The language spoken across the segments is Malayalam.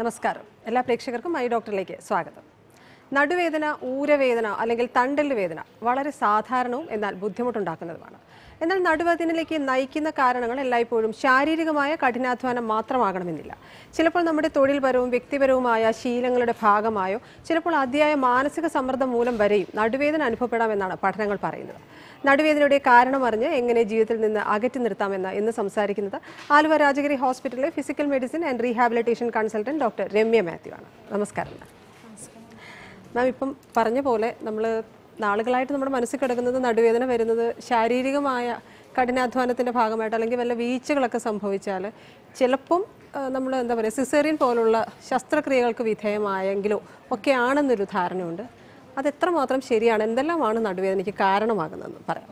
നമസ്കാരം എല്ലാ പ്രേക്ഷകർക്കും ഐ ഡോക്ടറിലേക്ക് സ്വാഗതം നടുവേദന ഊരവേദന അല്ലെങ്കിൽ തണ്ടല് വേദന വളരെ സാധാരണവും എന്നാൽ ബുദ്ധിമുട്ടുണ്ടാക്കുന്നതുമാണ് എന്നാൽ നടുവേദനയിലേക്ക് നയിക്കുന്ന കാരണങ്ങൾ എല്ലായ്പ്പോഴും ശാരീരികമായ കഠിനാധ്വാനം മാത്രമാകണമെന്നില്ല ചിലപ്പോൾ നമ്മുടെ തൊഴിൽപരവും വ്യക്തിപരവുമായ ശീലങ്ങളുടെ ഭാഗമായോ ചിലപ്പോൾ അതിയായ മാനസിക സമ്മർദ്ദം മൂലം വരെയും നടുവേദന അനുഭവപ്പെടാമെന്നാണ് പഠനങ്ങൾ പറയുന്നത് നടുവേദനയുടെ കാരണം അറിഞ്ഞ് എങ്ങനെ ജീവിതത്തിൽ നിന്ന് അകറ്റി നിർത്താമെന്ന് ഇന്ന് സംസാരിക്കുന്നത് ആലുവ രാജഗിരി ഹോസ്പിറ്റലിലെ physical medicine and rehabilitation consultant doctor Remya Mathew ആണ് നമസ്കാരം മാം മാം ഇപ്പം പറഞ്ഞ പോലെ നമ്മൾ നാളുകളായിട്ട് നമ്മുടെ മനസ്സിൽ കിടക്കുന്നത് നടുവേദന വരുന്നത് ശാരീരികമായ കഠിനാധ്വാനത്തിൻ്റെ ഭാഗമായിട്ട് അല്ലെങ്കിൽ വല്ല വീഴ്ചകളൊക്കെ സംഭവിച്ചാൽ ചിലപ്പം നമ്മൾ എന്താ പറയുക സിസേറിയൻ പോലുള്ള ശസ്ത്രക്രിയകൾക്ക് വിധേയമായെങ്കിലോ ഒക്കെ ആണെന്നൊരു ധാരണയുണ്ട് അത് എത്രമാത്രം ശരിയാണ് എന്തെല്ലാമാണ് നടുവേദനയ്ക്ക് കാരണമാകുന്നതെന്ന് പറയാം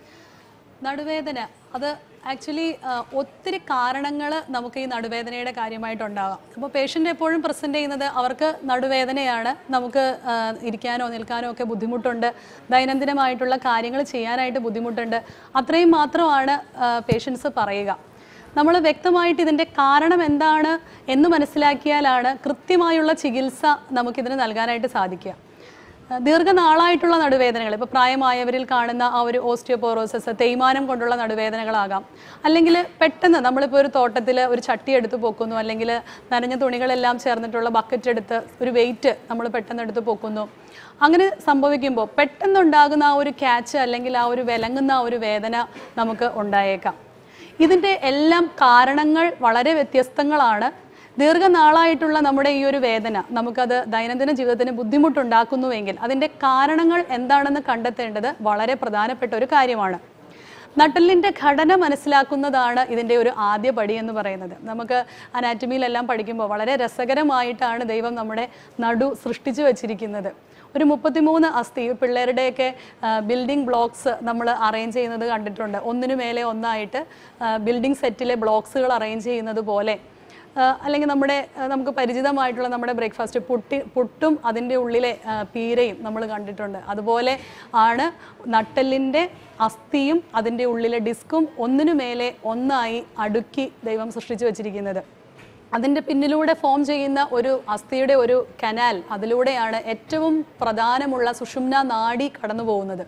നടുവേദന അത് ആക്ച്വലി ഒത്തിരി കാരണങ്ങൾ നമുക്ക് ഈ നടുവേദനയുടെ കാര്യമായിട്ടുണ്ടാകാം അപ്പോൾ പേഷ്യൻ്റ് എപ്പോഴും പ്രസൻറ്റ് ചെയ്യുന്നത് അവർക്ക് നടുവേദനയാണ് നമുക്ക് ആ, ഇരിക്കാനോ നിൽക്കാനോ ഒക്കെ ബുദ്ധിമുട്ടുണ്ട് ദൈനംദിനമായിട്ടുള്ള കാര്യങ്ങൾ ചെയ്യാനായിട്ട് ബുദ്ധിമുട്ടുണ്ട് അത്രയും മാത്രമാണ് പേഷ്യൻസ് പറയുക നമ്മൾ വ്യക്തമായിട്ട് ഇതിൻ്റെ കാരണം എന്താണ് എന്ന് മനസ്സിലാക്കിയാലാണ് കൃത്യമായുള്ള ചികിത്സ നമുക്കിതിന് നൽകാനായിട്ട് സാധിക്കുക ദീർഘനാളായിട്ടുള്ള നടുവേദനകൾ ഇപ്പോൾ പ്രായമായവരിൽ കാണുന്ന ആ ഒരു ഓസ്റ്റിയോപോറോസിസ് തേയ്മാനം കൊണ്ടുള്ള നടുവേദനകളാകാം അല്ലെങ്കിൽ പെട്ടെന്ന് നമ്മളിപ്പോൾ ഒരു തോട്ടത്തിൽ ഒരു ചട്ടി എടുത്ത് പൊക്കുന്നു അല്ലെങ്കിൽ നനഞ്ഞ തുണികളെല്ലാം ചേർന്നിട്ടുള്ള ബക്കറ്റ് എടുത്ത് ഒരു വെയിറ്റ് നമ്മൾ പെട്ടെന്ന് എടുത്ത് പൊക്കുന്നു അങ്ങനെ സംഭവിക്കുമ്പോൾ പെട്ടെന്നുണ്ടാകുന്ന ആ ഒരു ക്യാച്ച് അല്ലെങ്കിൽ ആ ഒരു വിലങ്ങുന്ന ആ ഒരു വേദന നമുക്ക് ഉണ്ടായേക്കാം ഇതിൻ്റെ എല്ലാം കാരണങ്ങൾ വളരെ വ്യത്യസ്തങ്ങളാണ് ദീർഘനാളായിട്ടുള്ള നമ്മുടെ ഈ ഒരു വേദന നമുക്കത് ദൈനംദിന ജീവിതത്തിന് ബുദ്ധിമുട്ടുണ്ടാക്കുന്നുവെങ്കിൽ അതിൻ്റെ കാരണങ്ങൾ എന്താണെന്ന് കണ്ടെത്തേണ്ടത് വളരെ പ്രധാനപ്പെട്ട ഒരു കാര്യമാണ് നട്ടലിൻ്റെ ഘടന മനസ്സിലാക്കുന്നതാണ് ഇതിൻ്റെ ഒരു ആദ്യ പടി എന്ന് പറയുന്നത് നമുക്ക് അനാറ്റമിയിലെല്ലാം പഠിക്കുമ്പോൾ വളരെ രസകരമായിട്ടാണ് ദൈവം നമ്മുടെ നടു സൃഷ്ടിച്ചു വച്ചിരിക്കുന്നത് ഒരു മുപ്പത്തിമൂന്ന് അസ്ഥി ഈ പിള്ളേരുടെയൊക്കെ ബിൽഡിംഗ് ബ്ലോക്സ് നമ്മൾ അറേഞ്ച് ചെയ്യുന്നത് കണ്ടിട്ടുണ്ട് ഒന്നിനു മേലെ ഒന്നായിട്ട് ബിൽഡിംഗ് സെറ്റിലെ ബ്ലോക്സുകൾ അറേഞ്ച് ചെയ്യുന്നത് പോലെ ആ, അല്ലെങ്കിൽ നമ്മുടെ ആ, നമുക്ക് പരിചിതമായിട്ടുള്ള നമ്മുടെ ബ്രേക്ക്ഫാസ്റ്റ് പുട്ടി പുട്ടും അതിൻ്റെ ഉള്ളിലെ ആ, പീരയും നമ്മൾ കണ്ടിട്ടുണ്ട് അതുപോലെ ആണ് നട്ടെല്ലിൻ്റെ അസ്ഥിയും അതിൻ്റെ ഉള്ളിലെ ഡിസ്കും ഒന്നിനു മേലെ ഒന്നായി അടുക്കി ദൈവം സൃഷ്ടിച്ചു വച്ചിരിക്കുന്നത് അതിൻ്റെ പിന്നിലൂടെ ഫോം ചെയ്യുന്ന ഒരു അസ്ഥിയുടെ ഒരു കനാൽ അതിലൂടെയാണ് ഏറ്റവും പ്രധാനമുള്ള സുഷുമ്ന നാഡി കടന്നു പോകുന്നത്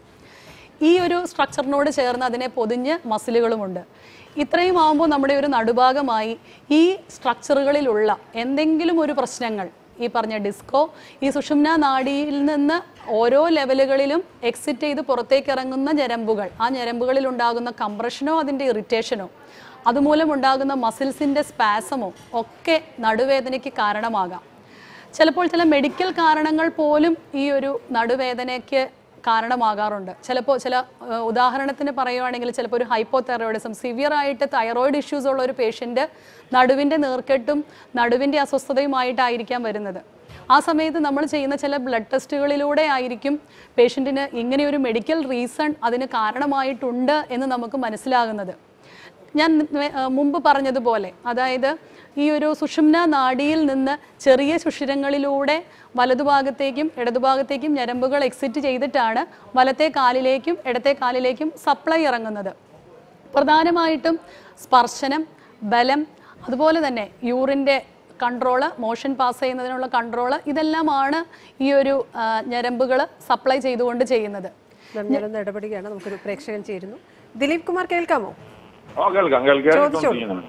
ഈ ഒരു സ്ട്രക്ചറിനോട് ചേർന്ന് അതിനെ പൊതിഞ്ഞ് മസിലുകളുമുണ്ട് ഇത്രയും ആകുമ്പോൾ നമ്മുടെ ഒരു നടുഭാഗമായി ഈ സ്ട്രക്ചറുകളിലുള്ള എന്തെങ്കിലും ഒരു പ്രശ്നങ്ങൾ ഈ പറഞ്ഞ ഡിസ്കോ ഈ സുഷുമ്ന നാഡിയിൽ നിന്ന് ഓരോ ലെവലുകളിലും എക്സിറ്റ് ചെയ്ത് പുറത്തേക്ക് ഇറങ്ങുന്ന ഞരമ്പുകൾ ആ ഞരമ്പുകളിൽ ഉണ്ടാകുന്ന കംപ്രഷനോ അതിൻ്റെ ഇറിറ്റേഷനോ അതുമൂലം ഉണ്ടാകുന്ന മസിൽസിൻ്റെ സ്പാസമോ ഒക്കെ നടുവേദനയ്ക്ക് കാരണമാകാം ചിലപ്പോൾ ചില മെഡിക്കൽ കാരണങ്ങൾ പോലും ഈ ഒരു നടുവേദനയ്ക്ക് കാരണമാകാറുണ്ട് ചിലപ്പോൾ ചില ഏഹ്, ഉദാഹരണത്തിന് പറയുവാണെങ്കിൽ ചിലപ്പോൾ ഒരു ഹൈപ്പോതൈറോയിഡിസം സിവിയർ ആയിട്ട് തൈറോയിഡ് ഇഷ്യൂസ് ഉള്ള ഒരു പേഷ്യൻ്റ് നടുവിൻ്റെ നീർക്കെട്ടും നടുവിൻ്റെ അസ്വസ്ഥതയുമായിട്ടായിരിക്കാം വരുന്നത് ആ സമയത്ത് നമ്മൾ ചെയ്യുന്ന ചില ബ്ലഡ് ടെസ്റ്റുകളിലൂടെ ആയിരിക്കും പേഷ്യൻറ്റിന് ഇങ്ങനെയൊരു മെഡിക്കൽ റീസൺ അതിന് കാരണമായിട്ടുണ്ട് എന്ന് നമുക്ക് മനസ്സിലാകുന്നത് ഞാൻ നേ- ആ, മുമ്പ് പറഞ്ഞതുപോലെ അതായത് ഈ ഒരു സുഷുമ്ന നാഡിയിൽ നിന്ന് ചെറിയ സുഷിരങ്ങളിലൂടെ വലതുഭാഗത്തേക്കും ഇടതുഭാഗത്തേക്കും ഞരമ്പുകൾ എക്സിറ്റ് ചെയ്തിട്ടാണ് വലത്തെ കാലിലേക്കും ഇടത്തെ കാലിലേക്കും സപ്ലൈ ഇറങ്ങുന്നത് പ്രധാനമായിട്ടും സ്പർശനം ബലം അതുപോലെ തന്നെ യൂറിൻ്റെ കൺട്രോള് മോഷൻ പാസ് ചെയ്യുന്നതിനുള്ള കൺട്രോള് ഇതെല്ലാമാണ് ഈ ഒരു ഞരമ്പുകൾ സപ്ലൈ ചെയ്തുകൊണ്ട് ചെയ്യുന്നത് ഞാനൊന്ന് ഇടപെടുകയാണ് നമുക്കൊരു പ്രേക്ഷകൻ ചേരുന്നു ദിലീപ് കുമാർ കേൾക്കാമോ ഓ കേൾക്കാം കേൾക്കാം കേൾക്കാം.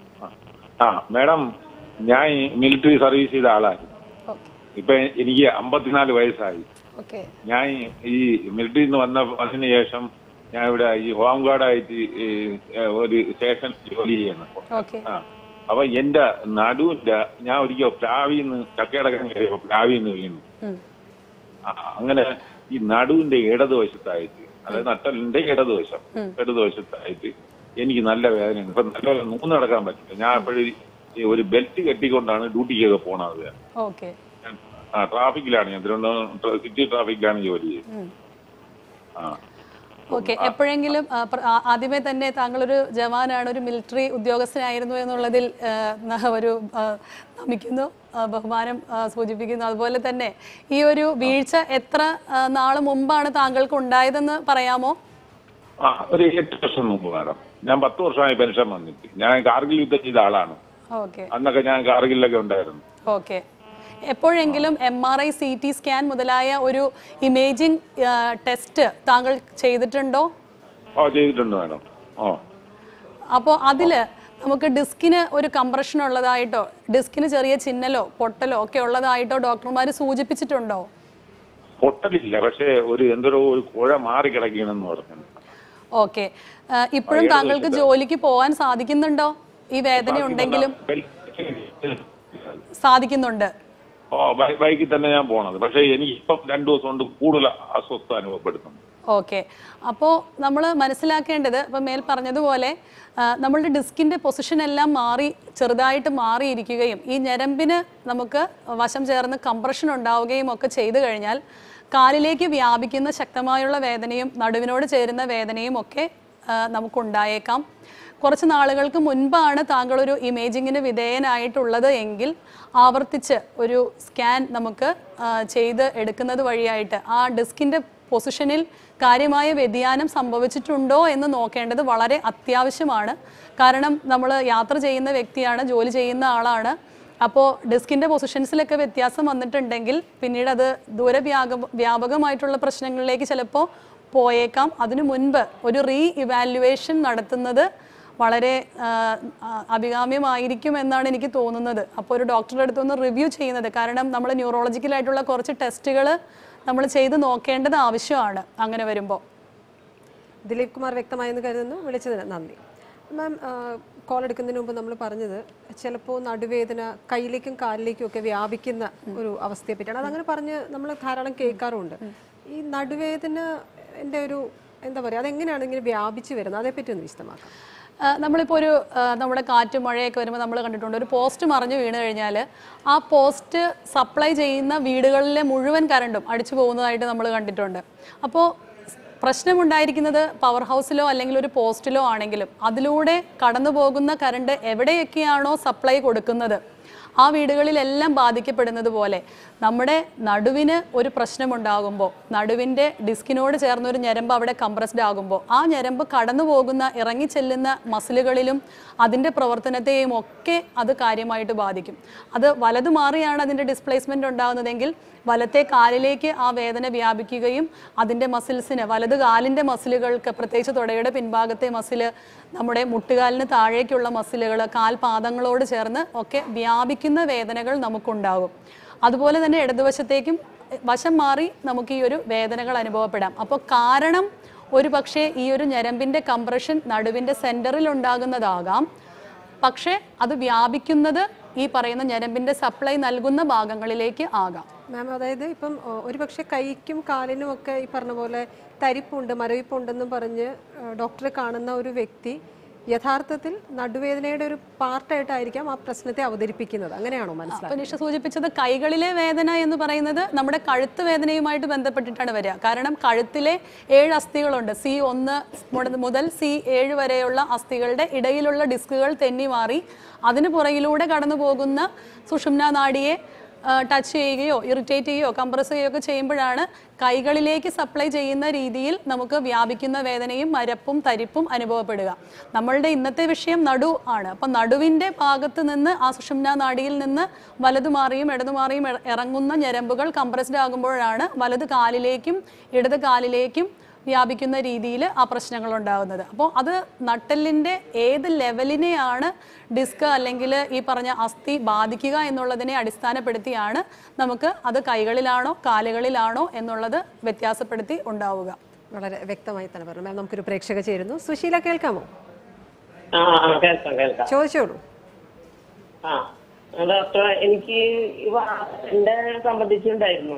ആ മാഡം ഞാൻ മിലിറ്ററി സർവീസ് ചെയ്ത ആളാണ് ഓക്കെ ഇപ്പൊ എനിക്ക് അമ്പത്തിനാല് വയസ്സായി ഓക്കെ ഞാൻ ഈ മിലിറ്ററിയിൽ നിന്ന് വന്ന അതിന് ശേഷം ഞാൻ ഇവിടെ ഈ ഹോം ഗാർഡായിട്ട് ഈ, ഏ, ഒരു സ്റ്റേഷൻ ജോലി ചെയ്യുന്നു ഓക്കെ ആ അപ്പൊ എന്റെ നടുവിന്റെ ഞാൻ ഒരിക്കൽ പ്ലാവിന്ന് ചക്കയടക്കം കയറിയപ്പോ പ്ലാവിന്ന് വീണു ആ, അങ്ങനെ ഈ നടുവിന്റെ ഇടതുവശത്തായിട്ട് അതായത് നട്ടലിന്റെ ഇടതുവശം ഇടതുവശത്തായിട്ട് എനിക്ക് നല്ല വേദനയാണ് ഇപ്പൊ നല്ല നൂന്ന് നടക്കാൻ പറ്റില്ല ഞാൻ എപ്പോഴും ഈ ഒരു ബെൽറ്റ് കെട്ടിക്കൊണ്ടാണ് ഡ്യൂട്ടിക്കൊക്കെ പോണത് ഓക്കെ ഞാൻ ആ ട്രാഫിക്കിലാണ് ഞാൻ തിരുവനന്തപുരം ട്ര- സിറ്റി ട്രാഫിക്കിലാണ് ജോലി ചെയ്യുന്നത് ആ ഓക്കെ എപ്പോഴെങ്കിലും ആ, പ്ര- ആ- ആദ്യമേ തന്നെ താങ്കളൊരു ജവാനാണ് ഒരു മിലിറ്ററി ഉദ്യോഗസ്ഥനായിരുന്നു എന്നുള്ളതിൽ ആ, ന- ഒരു ആ, നമിക്കുന്നു ആ, ബഹുമാനം ആ, സൂചിപ്പിക്കുന്നു അതുപോലെ തന്നെ ഈ ഒരു വീഴ്ച എത്ര ആ, നാള് മുമ്പാണ് താങ്കൾക്ക് ഉണ്ടായതെന്ന് പറയാമോ ആ ഒരു എട്ട് വർഷം മുമ്പ് മാഡം ഞാൻ പത്ത് വർഷമായി പെൻഷൻ വന്നിട്ട് ഞാൻ കാർഗിൽ യുദ്ധം ചെയ്ത ആളാണ് ഓക്കെ അന്നൊക്കെ ഞാൻ കാർഗിലൊക്കെ ഉണ്ടായിരുന്നു ഓക്കെ എപ്പോഴെങ്കിലും M R I C T scan മുതലായ ഒരു ഇമേജിംഗ് ടെസ്റ്റ് താങ്കൾ ചെയ്തിട്ടുണ്ടോ ഓ ചെയ്തിട്ടുണ്ട് മാഡം ഓ അപ്പോൾ അതിൽ നമുക്ക് ഡിസ്കിന് ഒരു കംപ്രഷൻ ഉള്ളതായിട്ടോ ഡിസ്കിന് ചെറിയ ചിന്നലോ പൊട്ടലോ ഒക്കെ ഉള്ളതായിട്ടോ ഡോക്ടർമാർ സൂചിപ്പിച്ചിട്ടുണ്ടോ പൊട്ടലില്ല പക്ഷേ ഒരു എന്തോ ഒരു കുഴ മാറി കിടക്കണമെന്ന് പറഞ്ഞു ഓക്കെ ഇപ്പോഴും താങ്കൾക്ക് ജോലിക്ക് പോകാൻ സാധിക്കുന്നുണ്ടോ ഈ വേദന ഉണ്ടെങ്കിലും സാധിക്കുന്നുണ്ട് ഓ ബൈ- ബൈക്കിൽ തന്നെ ഞാൻ പോണത് പക്ഷേ എനിക്ക് ഇപ്പം രണ്ടു ദിവസം കൊണ്ട് കൂടുതൽ അസ്വസ്ഥ അനുഭവപ്പെടുന്നു ഓക്കെ അപ്പോൾ നമ്മൾ മനസ്സിലാക്കേണ്ടത് ഇപ്പം മേൽ പറഞ്ഞതുപോലെ ആ, നമ്മളുടെ ഡിസ്കിൻ്റെ പൊസിഷൻ എല്ലാം മാറി ചെറുതായിട്ട് മാറിയിരിക്കുകയും ഈ ഞരമ്പിന് നമുക്ക് വശം ചേർന്ന് കംപ്രഷൻ ഉണ്ടാവുകയും ഒക്കെ ചെയ്തു കഴിഞ്ഞാൽ കാലിലേക്ക് വ്യാപിക്കുന്ന ശക്തമായുള്ള വേദനയും നടുവിനോട് ചേരുന്ന വേദനയും ഒക്കെ ആ, നമുക്കുണ്ടായേക്കാം കുറച്ച് നാളുകൾക്ക് മുൻപാണ് താങ്കൾ ഒരു ഇമേജിങ്ങിന് വിധേയനായിട്ടുള്ളത് എങ്കിൽ ആവർത്തിച്ച് ഒരു സ്കാൻ നമുക്ക് ആ, ചെയ്ത് എടുക്കുന്നത് വഴിയായിട്ട് ആ ഡിസ്കിൻ്റെ പൊസിഷനിൽ കാര്യമായ വ്യതിയാനം സംഭവിച്ചിട്ടുണ്ടോ എന്ന് നോക്കേണ്ടത് വളരെ അത്യാവശ്യമാണ് കാരണം നമ്മൾ യാത്ര ചെയ്യുന്ന വ്യക്തിയാണ് ജോലി ചെയ്യുന്ന ആളാണ് അപ്പോൾ ഡിസ്കിൻ്റെ പൊസിഷൻസിലൊക്കെ വ്യത്യാസം വന്നിട്ടുണ്ടെങ്കിൽ പിന്നീട് അത് ദൂരവ്യാപ വ്യാപകമായിട്ടുള്ള പ്രശ്നങ്ങളിലേക്ക് ചിലപ്പോൾ പോയേക്കാം അതിനു മുൻപ് ഒരു റീ ഇവാലുവേഷൻ നടത്തുന്നത് വളരെ ആ, ആ, അഭികാമ്യമായിരിക്കും എന്നാണ് എനിക്ക് തോന്നുന്നത് അപ്പോൾ ഒരു ഡോക്ടറുടെ അടുത്തൊന്ന് റിവ്യൂ ചെയ്യുന്നത് കാരണം നമ്മൾ ന്യൂറോളജിക്കലായിട്ടുള്ള കുറച്ച് ടെസ്റ്റുകൾ നമ്മൾ ചെയ്ത് നോക്കേണ്ടത് ആവശ്യമാണ് അങ്ങനെ വരുമ്പോൾ ദിലീപ് കുമാർ വ്യക്തമായെന്ന് കരുതുന്നു വിളിച്ചതിന് നന്ദി മാം കോൾ എടുക്കുന്നതിന് മുമ്പ് നമ്മൾ പറഞ്ഞത് ചിലപ്പോൾ നടുവേദന കയ്യിലേക്കും കാലിലേക്കും ഒക്കെ വ്യാപിക്കുന്ന ഒരു അവസ്ഥയെ പറ്റിയാണ് അതങ്ങനെ പറഞ്ഞ് നമ്മൾ ധാരാളം കേൾക്കാറുണ്ട് ഈ നടുവേദന എൻ്റെ ഒരു എന്താ പറയുക അതെങ്ങനെയാണ് ഇങ്ങനെ വ്യാപിച്ചു വരുന്നത് അതേപ്പറ്റി ഒന്ന് വിശദമാക്കാം ആ, നമ്മളിപ്പോൾ ഒരു ആ, നമ്മുടെ കാറ്റ് മഴയൊക്കെ വരുമ്പോൾ നമ്മൾ കണ്ടിട്ടുണ്ട് ഒരു പോസ്റ്റ് മറിഞ്ഞു വീണ് കഴിഞ്ഞാൽ ആ പോസ്റ്റ് സപ്ലൈ ചെയ്യുന്ന വീടുകളിലെ മുഴുവൻ കറണ്ടും അടിച്ചു പോകുന്നതായിട്ട് നമ്മൾ കണ്ടിട്ടുണ്ട് അപ്പോൾ പ്രശ്നമുണ്ടായിരിക്കുന്നത് പവർ ഹൗസിലോ അല്ലെങ്കിൽ ഒരു പോസ്റ്റിലോ ആണെങ്കിലും അതിലൂടെ കടന്നു പോകുന്ന കറണ്ട് എവിടെയൊക്കെയാണോ സപ്ലൈ കൊടുക്കുന്നത് ആ വീടുകളിലെല്ലാം ബാധിക്കപ്പെടുന്നത് പോലെ നമ്മുടെ നടുവിന് ഒരു പ്രശ്നമുണ്ടാകുമ്പോൾ നടുവിൻ്റെ ഡിസ്കിനോട് ചേർന്ന ഒരു ഞരമ്പ് അവിടെ കംപ്രസ്ഡ് ആകുമ്പോൾ ആ ഞരമ്പ് കടന്നു പോകുന്ന ഇറങ്ങിച്ചെല്ലുന്ന മസിലുകളിലും അതിൻ്റെ പ്രവർത്തനത്തെയും ഒക്കെ അത് കാര്യമായിട്ട് ബാധിക്കും അത് വലതു മാറിയാണ് അതിൻ്റെ ഡിസ്പ്ലേസ്മെൻ്റ് ഉണ്ടാകുന്നതെങ്കിൽ വലത്തെ കാലിലേക്ക് ആ വേദന വ്യാപിക്കുകയും അതിൻ്റെ മസിൽസിന് വലത് കാലിൻ്റെ മസിലുകൾക്ക് പ്രത്യേകിച്ച് തുടയുടെ പിൻഭാഗത്തെ മസില് നമ്മുടെ മുട്ടുകാലിന് താഴേക്കുള്ള മസിലുകൾ കാൽപാദങ്ങളോട് ചേർന്ന് ഒക്കെ വ്യാപിക്കുന്ന വേദനകൾ നമുക്കുണ്ടാകും അതുപോലെ തന്നെ ഇടതുവശത്തേക്കും വശം മാറി നമുക്ക് ഈ ഒരു വേദനകൾ അനുഭവപ്പെടാം അപ്പോൾ കാരണം ഒരു പക്ഷേ ഈ ഒരു ഞരമ്പിൻ്റെ കംപ്രഷൻ നടുവിൻ്റെ സെൻറ്ററിൽ ഉണ്ടാകുന്നതാകാം പക്ഷേ അത് വ്യാപിക്കുന്നത് ഈ പറയുന്ന ഞരമ്പിൻ്റെ സപ്ലൈ നൽകുന്ന ഭാഗങ്ങളിലേക്ക് ആകാം മാം അതായത് ഇപ്പം ഒ- ഒരുപക്ഷെ കൈക്കും കാലിനും ഒക്കെ ഈ പറഞ്ഞ പോലെ തരിപ്പുണ്ട് മരവിപ്പുണ്ടെന്നും പറഞ്ഞ് ആ, ഡോക്ടറെ കാണുന്ന ഒരു വ്യക്തി യഥാർത്ഥത്തിൽ നടുവേദനയുടെ ഒരു പാർട്ടായിട്ടായിരിക്കാം ആ പ്രശ്നത്തെ അവതരിപ്പിക്കുന്നത് അങ്ങനെയാണോ മനസ്സിലാക്കുന്നത് അപ്പോൾ നിഷ സൂചിപ്പിച്ചത് കൈകളിലെ വേദന എന്ന് പറയുന്നത് നമ്മുടെ കഴുത്ത് വേദനയുമായിട്ട് ബന്ധപ്പെട്ടിട്ടാണ് വരിക കാരണം കഴുത്തിലെ ഏഴ് അസ്ഥികളുണ്ട് സി ഒന്ന് മുതൽ- മുതൽ സി ഏഴ് വരെയുള്ള അസ്ഥികളുടെ ഇടയിലുള്ള ഡിസ്കുകൾ തെന്നി മാറി അതിന് പുറകിലൂടെ കടന്നു പോകുന്ന സുഷുമ്ന നാഡിയെ ടച്ച് ചെയ്യുകയോ ഇറിറ്റേറ്റ് ചെയ്യുകയോ കംപ്രസ് ചെയ്യുകയോ ഒക്കെ ചെയ്യുമ്പോഴാണ് കൈകളിലേക്ക് സപ്ലൈ ചെയ്യുന്ന രീതിയിൽ നമുക്ക് വ്യാപിക്കുന്ന വേദനയും മരപ്പും തരിപ്പും അനുഭവപ്പെടുക നമ്മളുടെ ഇന്നത്തെ വിഷയം നടു ആണ് അപ്പം നടുവിൻ്റെ ഭാഗത്ത് നിന്ന് ആ സുഷുമ്ന നാഡിയിൽ നിന്ന് വലതു മാറിയും ഇടതു മാറിയും ഇറ- ഇറങ്ങുന്ന ഞരമ്പുകൾ കംപ്രസ്ഡ് ആകുമ്പോഴാണ് വലത് കാലിലേക്കും ഇടത് കാലിലേക്കും വ്യാപിക്കുന്ന രീതിയിൽ ആ പ്രശ്നങ്ങൾ ഉണ്ടാകുന്നത് അപ്പോൾ അത് നട്ടെല്ലിൻ്റെ ഏത് ലെവലിനെയാണ് ഡിസ്ക് അല്ലെങ്കിൽ ഈ പറഞ്ഞ അസ്ഥി ബാധിക്കുക എന്നുള്ളതിനെ അടിസ്ഥാനപ്പെടുത്തിയാണ് നമുക്ക് അത് കൈകളിലാണോ കാലുകളിലാണോ എന്നുള്ളത് വ്യത്യാസപ്പെടുത്തി ഉണ്ടാവുക വളരെ വ്യക്തമായി തന്നെ പറഞ്ഞു മാം നമുക്കൊരു പ്രേക്ഷക ചേരുന്നു സുശീല കേൾക്കാമോ ആ ആ, കേൾക്കാം കേൾക്കാം ചോദിച്ചോളൂ ആ ഡോക്ടർ എനിക്ക് ഈ വാദത്തിന്റെ സംബന്ധിച്ചുണ്ടായിരുന്നു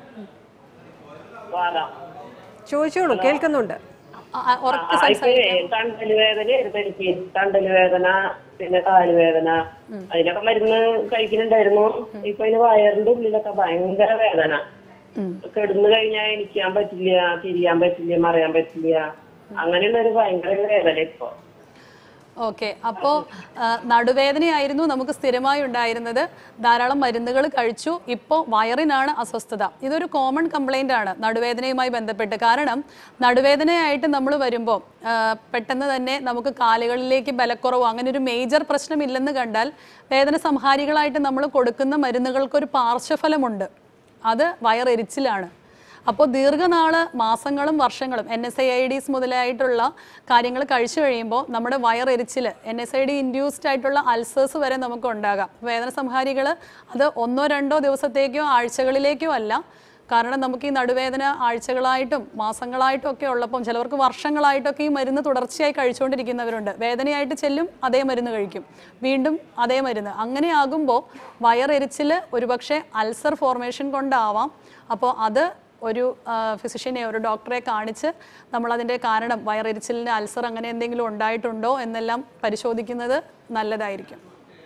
വാദം ചോദിച്ചോളൂ കേൾക്കുന്നുണ്ട് ആ, ആ, ഉറക്കെ ആ, ഇപ്പൊ തണ്ടല് വേദന ആയിരുന്നു എനിക്ക് തണ്ടല് വേദന പിന്നെ കാല് വേദന അതിനൊക്കെ മരുന്ന് കഴിക്കുന്നുണ്ടായിരുന്നു ഇപ്പൊ അതിന് വയറിന്റെ ഉള്ളിലൊക്കെ ഭയങ്കര വേദന കിടന്നു കഴിഞ്ഞാൽ എണിക്കാൻ പറ്റില്ല തിരിയാൻ പറ്റില്ല മറിയാൻ പറ്റില്ല അങ്ങനെയുള്ള ഒരു ഭയങ്കര വേദന ഇപ്പൊ ഓക്കെ അപ്പോൾ നടുവേദനയായിരുന്നു നമുക്ക് സ്ഥിരമായി ഉണ്ടായിരുന്നത് ധാരാളം മരുന്നുകൾ കഴിച്ചു ഇപ്പോൾ വയറിനാണ് അസ്വസ്ഥത ഇതൊരു കോമൺ കംപ്ലൈൻ്റ് ആണ് നടുവേദനയുമായി ബന്ധപ്പെട്ട് കാരണം നടുവേദനയായിട്ട് നമ്മൾ വരുമ്പോൾ പെട്ടെന്ന് തന്നെ നമുക്ക് കാലുകളിലേക്ക് ബലക്കുറവോ അങ്ങനെ ഒരു മേജർ പ്രശ്നമില്ലെന്ന് കണ്ടാൽ വേദന സംഹാരികളായിട്ട് നമ്മൾ കൊടുക്കുന്ന മരുന്നുകൾക്കൊരു പാർശ്വഫലമുണ്ട് അത് വയറെരിച്ചിലാണ് അപ്പോൾ ദീർഘനാള് മാസങ്ങളും വർഷങ്ങളും N S I I Ds മുതലായിട്ടുള്ള കാര്യങ്ങൾ കഴിച്ചു കഴിയുമ്പോൾ നമ്മുടെ വയറെരിച്ചിൽ N S I D induced ആയിട്ടുള്ള അൾസേഴ്സ് വരെ നമുക്ക് ഉണ്ടാകാം വേദന സംഹാരികൾ അത് ഒന്നോ രണ്ടോ ദിവസത്തേക്കോ ആഴ്ചകളിലേക്കോ അല്ല കാരണം നമുക്ക് ഈ നടുവേദന ആഴ്ചകളായിട്ടും മാസങ്ങളായിട്ടും ഒക്കെ ഉള്ളപ്പം ചിലവർക്ക് വർഷങ്ങളായിട്ടൊക്കെ ഈ മരുന്ന് തുടർച്ചയായി കഴിച്ചുകൊണ്ടിരിക്കുന്നവരുണ്ട് വേദനയായിട്ട് ചെല്ലും അതേ മരുന്ന് കഴിക്കും വീണ്ടും അതേ മരുന്ന് അങ്ങനെ ആകുമ്പോൾ വയറെരിച്ചിൽ ഒരുപക്ഷെ അൾസർ ഫോർമേഷൻ കൊണ്ടാവാം അപ്പോൾ അത് ഒരു ഫിസിഷ്യനെ ഒരു ഡോക്ടറെ കാണിച്ച് നമ്മളതിൻ്റെ കാരണം വയറെരിച്ചിലിൻ്റെ അൾസർ അങ്ങനെ എന്തെങ്കിലും ഉണ്ടായിട്ടുണ്ടോ എന്നെല്ലാം പരിശോധിക്കുന്നത് നല്ലതായിരിക്കും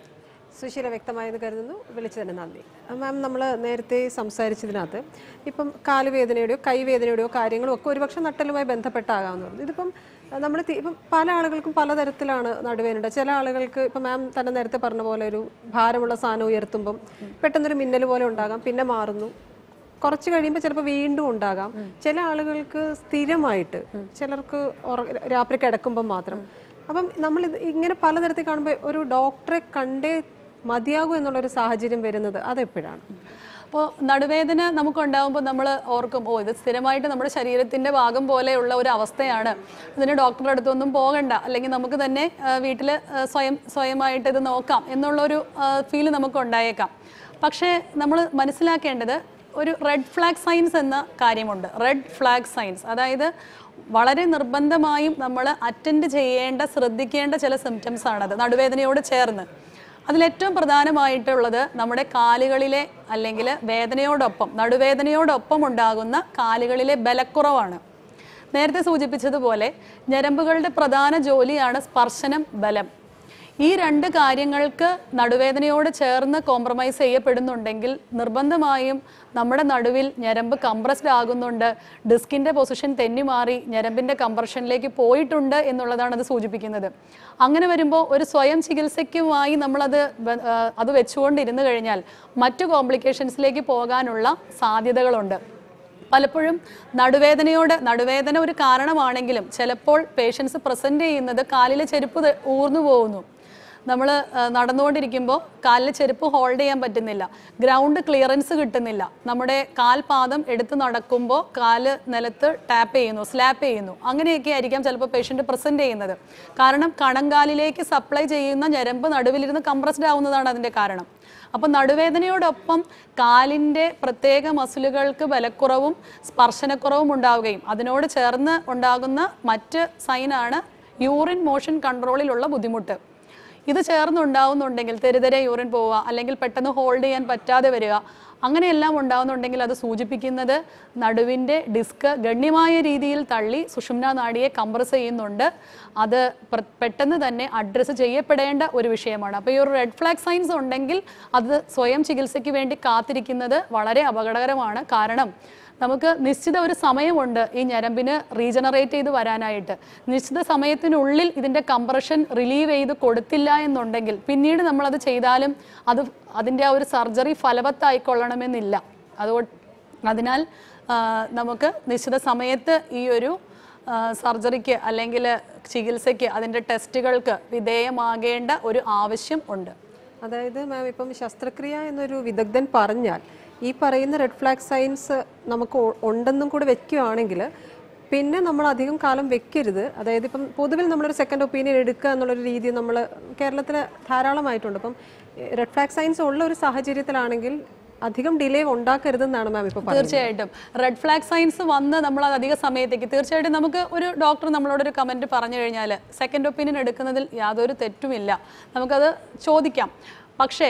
സുശീല വ്യക്തമായെന്ന് കരുതുന്നു വിളിച്ചതിന് നന്ദി മാം നമ്മൾ നേരത്തെ സംസാരിച്ചതിനകത്ത് ഇപ്പം കാലുവേദനയുടെയോ കൈവേദനയുടെയോ കാര്യങ്ങളും ഒക്കെ ഒരുപക്ഷെ നട്ടലുമായി ബന്ധപ്പെട്ടാകാമെന്ന് പറഞ്ഞു ഇതിപ്പം നമ്മൾ ഇപ്പം പല ആളുകൾക്കും പലതരത്തിലാണ് നടുവേദന ചില ആളുകൾക്ക് ഇപ്പം മാം തന്നെ നേരത്തെ പറഞ്ഞ പോലെ ഒരു ഭാരമുള്ള സാധനം ഉയർത്തുമ്പം പെട്ടെന്നൊരു മിന്നൽ പോലെ ഉണ്ടാകാം പിന്നെ മാറുന്നു കുറച്ച് കഴിയുമ്പോൾ ചിലപ്പോൾ വീണ്ടും ഉണ്ടാകാം ചില ആളുകൾക്ക് സ്ഥിരമായിട്ട് ചിലർക്ക് ഉറ- രാത്രി കിടക്കുമ്പോൾ മാത്രം അപ്പം നമ്മൾ ഇത് ഇങ്ങനെ പലതരത്തിൽ കാണുമ്പോൾ ഒരു ഡോക്ടറെ കണ്ടേ മതിയാകൂ എന്നുള്ളൊരു സാഹചര്യം വരുന്നത് അതെപ്പോഴാണ് അപ്പോൾ നടുവേദന നമുക്കുണ്ടാകുമ്പോൾ നമ്മൾ ഓർക്കും ഓ ഇത് സ്ഥിരമായിട്ട് നമ്മുടെ ശരീരത്തിൻ്റെ ഭാഗം പോലെയുള്ള ഒരു അവസ്ഥയാണ് ഇതിന് ഡോക്ടറുടെ അടുത്തൊന്നും പോകണ്ട അല്ലെങ്കിൽ നമുക്ക് തന്നെ വീട്ടിൽ സ്വയം സ്വയമായിട്ട് ഇത് നോക്കാം എന്നുള്ളൊരു ഫീല് നമുക്ക് ഉണ്ടായേക്കാം പക്ഷേ നമ്മൾ മനസ്സിലാക്കേണ്ടത് ഒരു റെഡ് ഫ്ലാഗ് സൈൻസ് എന്ന കാര്യമുണ്ട് റെഡ് ഫ്ലാഗ് സൈൻസ് അതായത് വളരെ നിർബന്ധമായും നമ്മൾ അറ്റൻഡ് ചെയ്യേണ്ട ശ്രദ്ധിക്കേണ്ട ചില സിംറ്റംസ് ആണത് നടുവേദനയോട് ചേർന്ന് അതിലേറ്റവും പ്രധാനമായിട്ടുള്ളത് നമ്മുടെ കാലുകളിലെ അല്ലെങ്കിൽ വേദനയോടൊപ്പം നടുവേദനയോടൊപ്പം ഉണ്ടാകുന്ന കാലുകളിലെ ബലക്കുറവാണ് നേരത്തെ സൂചിപ്പിച്ചതുപോലെ ഞരമ്പുകളുടെ പ്രധാന ജോലിയാണ് സ്പർശനം ബലം ഈ രണ്ട് കാര്യങ്ങൾക്ക് നടുവേദനയോട് ചേർന്ന് കോംപ്രമൈസ് ചെയ്യപ്പെടുന്നുണ്ടെങ്കിൽ നിർബന്ധമായും നമ്മുടെ നടുവിൽ ഞരമ്പ് കംപ്രസ്ഡ് ആകുന്നുണ്ട് ഡിസ്കിൻ്റെ പൊസിഷൻ തെന്നി മാറി ഞരമ്പിൻ്റെ കംപ്രഷനിലേക്ക് പോയിട്ടുണ്ട് എന്നുള്ളതാണ് അത് സൂചിപ്പിക്കുന്നത് അങ്ങനെ വരുമ്പോൾ ഒരു സ്വയം ചികിത്സയ്ക്കുമായി നമ്മളത് ബ- ആ, അത് വെച്ചുകൊണ്ടിരുന്നു കഴിഞ്ഞാൽ മറ്റു കോംപ്ലിക്കേഷൻസിലേക്ക് പോകാനുള്ള സാധ്യതകളുണ്ട് പലപ്പോഴും നടുവേദനയോട് നടുവേദന ഒരു കാരണമാണെങ്കിലും ചിലപ്പോൾ പേഷ്യൻസ് പ്രസന്റ് ചെയ്യുന്നത് കാലിലെ ചെരുപ്പ് ത- ഊർന്നു പോകുന്നു നമ്മൾ നടന്നുകൊണ്ടിരിക്കുമ്പോൾ കാലിലെ ചെരുപ്പ് ഹോൾഡ് ചെയ്യാൻ പറ്റുന്നില്ല ഗ്രൗണ്ട് ക്ലിയറൻസ് കിട്ടുന്നില്ല നമ്മുടെ കാൽപാദം എടുത്ത് നടക്കുമ്പോൾ കാല് നിലത്ത് ടാപ്പ് ചെയ്യുന്നു സ്ലാപ്പ് ചെയ്യുന്നു അങ്ങനെയൊക്കെ ആയിരിക്കാം ചിലപ്പോൾ പേഷ്യൻ്റ് പ്രസന്റ് ചെയ്യുന്നത് കാരണം കണങ്കാലിലേക്ക് സപ്ലൈ ചെയ്യുന്ന ഞരമ്പ് നടുവിലിരുന്ന് കംപ്രസ്ഡ് ആവുന്നതാണ് അതിൻ്റെ കാരണം അപ്പം നടുവേദനയോടൊപ്പം കാലിൻ്റെ പ്രത്യേക മസിലുകൾക്ക് ബലക്കുറവും സ്പർശനക്കുറവും ഉണ്ടാവുകയും അതിനോട് ചേർന്ന് ഉണ്ടാകുന്ന മറ്റ് സൈനാണ് യൂറിൻ മോഷൻ കൺട്രോളിലുള്ള ബുദ്ധിമുട്ട് ഇത് ചേർന്നുണ്ടാവുന്നുണ്ടെങ്കിൽ തെരുതെരെ യൂറിൻ പോവുക അല്ലെങ്കിൽ പെട്ടെന്ന് ഹോൾഡ് ചെയ്യാൻ പറ്റാതെ വരിക അങ്ങനെയെല്ലാം ഉണ്ടാവുന്നുണ്ടെങ്കിൽ അത് സൂചിപ്പിക്കുന്നത് നടുവിൻ്റെ ഡിസ്ക് ഗണ്യമായ രീതിയിൽ തള്ളി സുഷുമ്ന നാഡിയെ കംപ്രസ് ചെയ്യുന്നുണ്ട് അത് പ്ര- പെട്ടെന്ന് തന്നെ അഡ്രസ്സ് ചെയ്യപ്പെടേണ്ട ഒരു വിഷയമാണ് അപ്പോൾ ഈ ഒരു റെഡ് ഫ്ലാഗ് സൈൻസ് ഉണ്ടെങ്കിൽ അത് സ്വയം ചികിത്സയ്ക്ക് വേണ്ടി കാത്തിരിക്കുന്നത് വളരെ അപകടകരമാണ് കാരണം നമുക്ക് നിശ്ചിത ഒരു സമയമുണ്ട് ഈ ഞരമ്പിന് റീജനറേറ്റ് ചെയ്ത് വരാനായിട്ട് നിശ്ചിത സമയത്തിനുള്ളിൽ ഇതിൻ്റെ കംപ്രഷൻ റിലീവ് ചെയ്ത് കൊടുത്തില്ല എന്നുണ്ടെങ്കിൽ പിന്നീട് നമ്മളത് ചെയ്താലും അത് അതിൻ്റെ ആ ഒരു സർജറി ഫലവത്തായിക്കൊള്ളണമെന്നില്ല അതുകൊണ്ട് അതിനാൽ ആ, നമുക്ക് നിശ്ചിത സമയത്ത് ഈ ഒരു ആ, സർജറിക്ക് അല്ലെങ്കിൽ ചികിത്സയ്ക്ക് അതിൻ്റെ ടെസ്റ്റുകൾക്ക് വിധേയമാകേണ്ട ഒരു ആവശ്യം ഉണ്ട് അതായത് മാം ഇപ്പം ശസ്ത്രക്രിയ എന്നൊരു വിദഗ്ധൻ പറഞ്ഞാൽ ഈ പറയുന്ന റെഡ് ഫ്ലാഗ് സൈൻസ് നമുക്ക് ഉ- ഉണ്ടെന്നും കൂടെ വെക്കുകയാണെങ്കിൽ പിന്നെ നമ്മൾ അധികം കാലം വെക്കരുത് അതായത് ഇപ്പം പൊതുവിൽ നമ്മളൊരു സെക്കൻഡ് ഒപ്പീനിയൻ എടുക്കുക എന്നുള്ളൊരു രീതി നമ്മൾ കേരളത്തിൽ ധാരാളമായിട്ടുണ്ട് അപ്പം റെഡ് ഫ്ലാഗ് സൈൻസ് ഉള്ള ഒരു സാഹചര്യത്തിലാണെങ്കിൽ അധികം ഡിലേ ഉണ്ടാക്കരുതെന്നാണ് മാം ഇപ്പോൾ പറയുന്നത് തീർച്ചയായിട്ടും റെഡ് ഫ്ലാഗ് സൈൻസ് വന്ന് നമ്മൾ അത് അധിക സമയത്തേക്ക് തീർച്ചയായിട്ടും നമുക്ക് ഒരു ഡോക്ടർ നമ്മളോട് ഒരു കമൻറ്റ് പറഞ്ഞു കഴിഞ്ഞാൽ സെക്കൻഡ് ഒപ്പീനിയൻ എടുക്കുന്നതിൽ യാതൊരു തെറ്റുമില്ല നമുക്കത് ചോദിക്കാം പക്ഷേ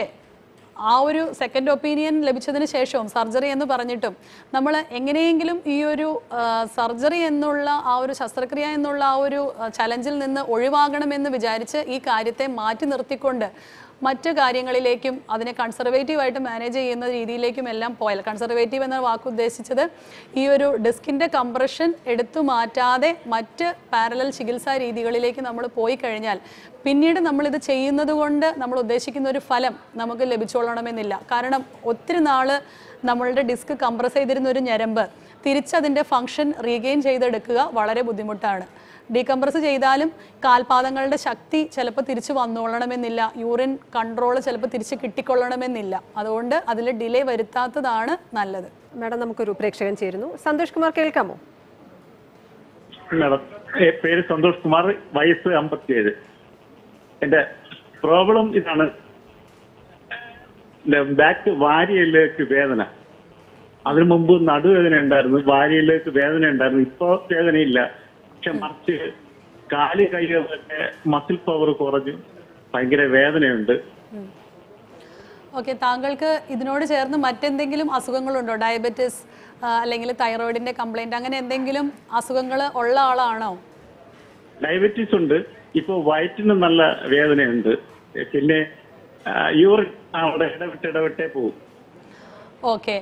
ആ ഒരു സെക്കൻഡ് ഒപ്പീനിയൻ ലഭിച്ചതിന് ശേഷവും സർജറി എന്ന് പറഞ്ഞിട്ടും നമ്മൾ എങ്ങനെയെങ്കിലും ഈ ഒരു സർജറി എന്നുള്ള ആ ഒരു ശസ്ത്രക്രിയ എന്നുള്ള ആ ഒരു ചലഞ്ചിൽ നിന്ന് ഒഴിവാകണമെന്ന് വിചാരിച്ച് ഈ കാര്യത്തെ മാറ്റി നിർത്തിക്കൊണ്ട് മറ്റ് കാര്യങ്ങളിലേക്കും അതിനെ കൺസർവേറ്റീവായിട്ട് മാനേജ് ചെയ്യുന്ന രീതിയിലേക്കും എല്ലാം പോയാൽ കൺസർവേറ്റീവ് എന്ന വാക്ക് ഉദ്ദേശിച്ചത് ഈ ഒരു ഡിസ്കിൻ്റെ കംപ്രഷൻ എടുത്തു മാറ്റാതെ മറ്റ് പാരലൽ ചികിത്സാ രീതികളിലേക്ക് നമ്മൾ പോയി കഴിഞ്ഞാൽ പിന്നീട് നമ്മളിത് ചെയ്യുന്നത് കൊണ്ട് നമ്മൾ ഉദ്ദേശിക്കുന്ന ഒരു ഫലം നമുക്ക് ലഭിച്ചോളണമെന്നില്ല കാരണം ഒത്തിരി നാൾ നമ്മളുടെ ഡിസ്ക് കംപ്രസ് ചെയ്തിരുന്ന ഒരു ഞരമ്പ് തിരിച്ചതിൻ്റെ ഫങ്ഷൻ റീഗെയിൻ ചെയ്തെടുക്കുക വളരെ ബുദ്ധിമുട്ടാണ് ഡീകംപ്രസ് ചെയ്താലും കാൽപാദങ്ങളുടെ ശക്തി ചിലപ്പോൾ തിരിച്ചു വന്നോളണമെന്നില്ല യൂറിൻ കൺട്രോൾ ചിലപ്പോൾ തിരിച്ച് കിട്ടിക്കൊള്ളണമെന്നില്ല അതുകൊണ്ട് അതിൽ ഡിലേ വരുത്താത്തതാണ് നല്ലത് മാഡം നമുക്കൊരു പ്രേക്ഷകൻ ചേരുന്നു സന്തോഷ് കുമാർ കേൾക്കാമോ മാഡം ഏ, പേര് സന്തോഷ് കുമാർ വയസ്സ് അമ്പത്തിയേഴ് എന്റെ പ്രോബ്ലം ഇതാണ് ബാക്ക് വാരിയലേക്ക് വേദന അതിനു മുമ്പ് നടുവേദന ഉണ്ടായിരുന്നു വാരിയലേക്ക് വേദന ഉണ്ടായിരുന്നു ഇപ്പോ വേദനയില്ല പക്ഷെ മറിച്ച് കാല് കൈകളൊക്കെ മസിൽ പവർ കുറഞ്ഞു ഭയങ്കര വേദനയുണ്ട് ഓക്കെ താങ്കൾക്ക് ഇതിനോട് ചേർന്ന് മറ്റെന്തെങ്കിലും അസുഖങ്ങളുണ്ടോ ഡയബറ്റിസ് ആ, അല്ലെങ്കിൽ തൈറോയിഡിന്റെ കംപ്ലൈന്റ് അങ്ങനെ എന്തെങ്കിലും അസുഖങ്ങൾ ഉള്ള ആളാണോ ഡയബറ്റീസ് ഉണ്ട് ഇപ്പൊ വയറ്റിന് നല്ല വേദനയുണ്ട് പിന്നെ യൂറിൻ അവിടെ ഇടവിട്ട് ഇടവിട്ടേ പോകും ഓക്കെ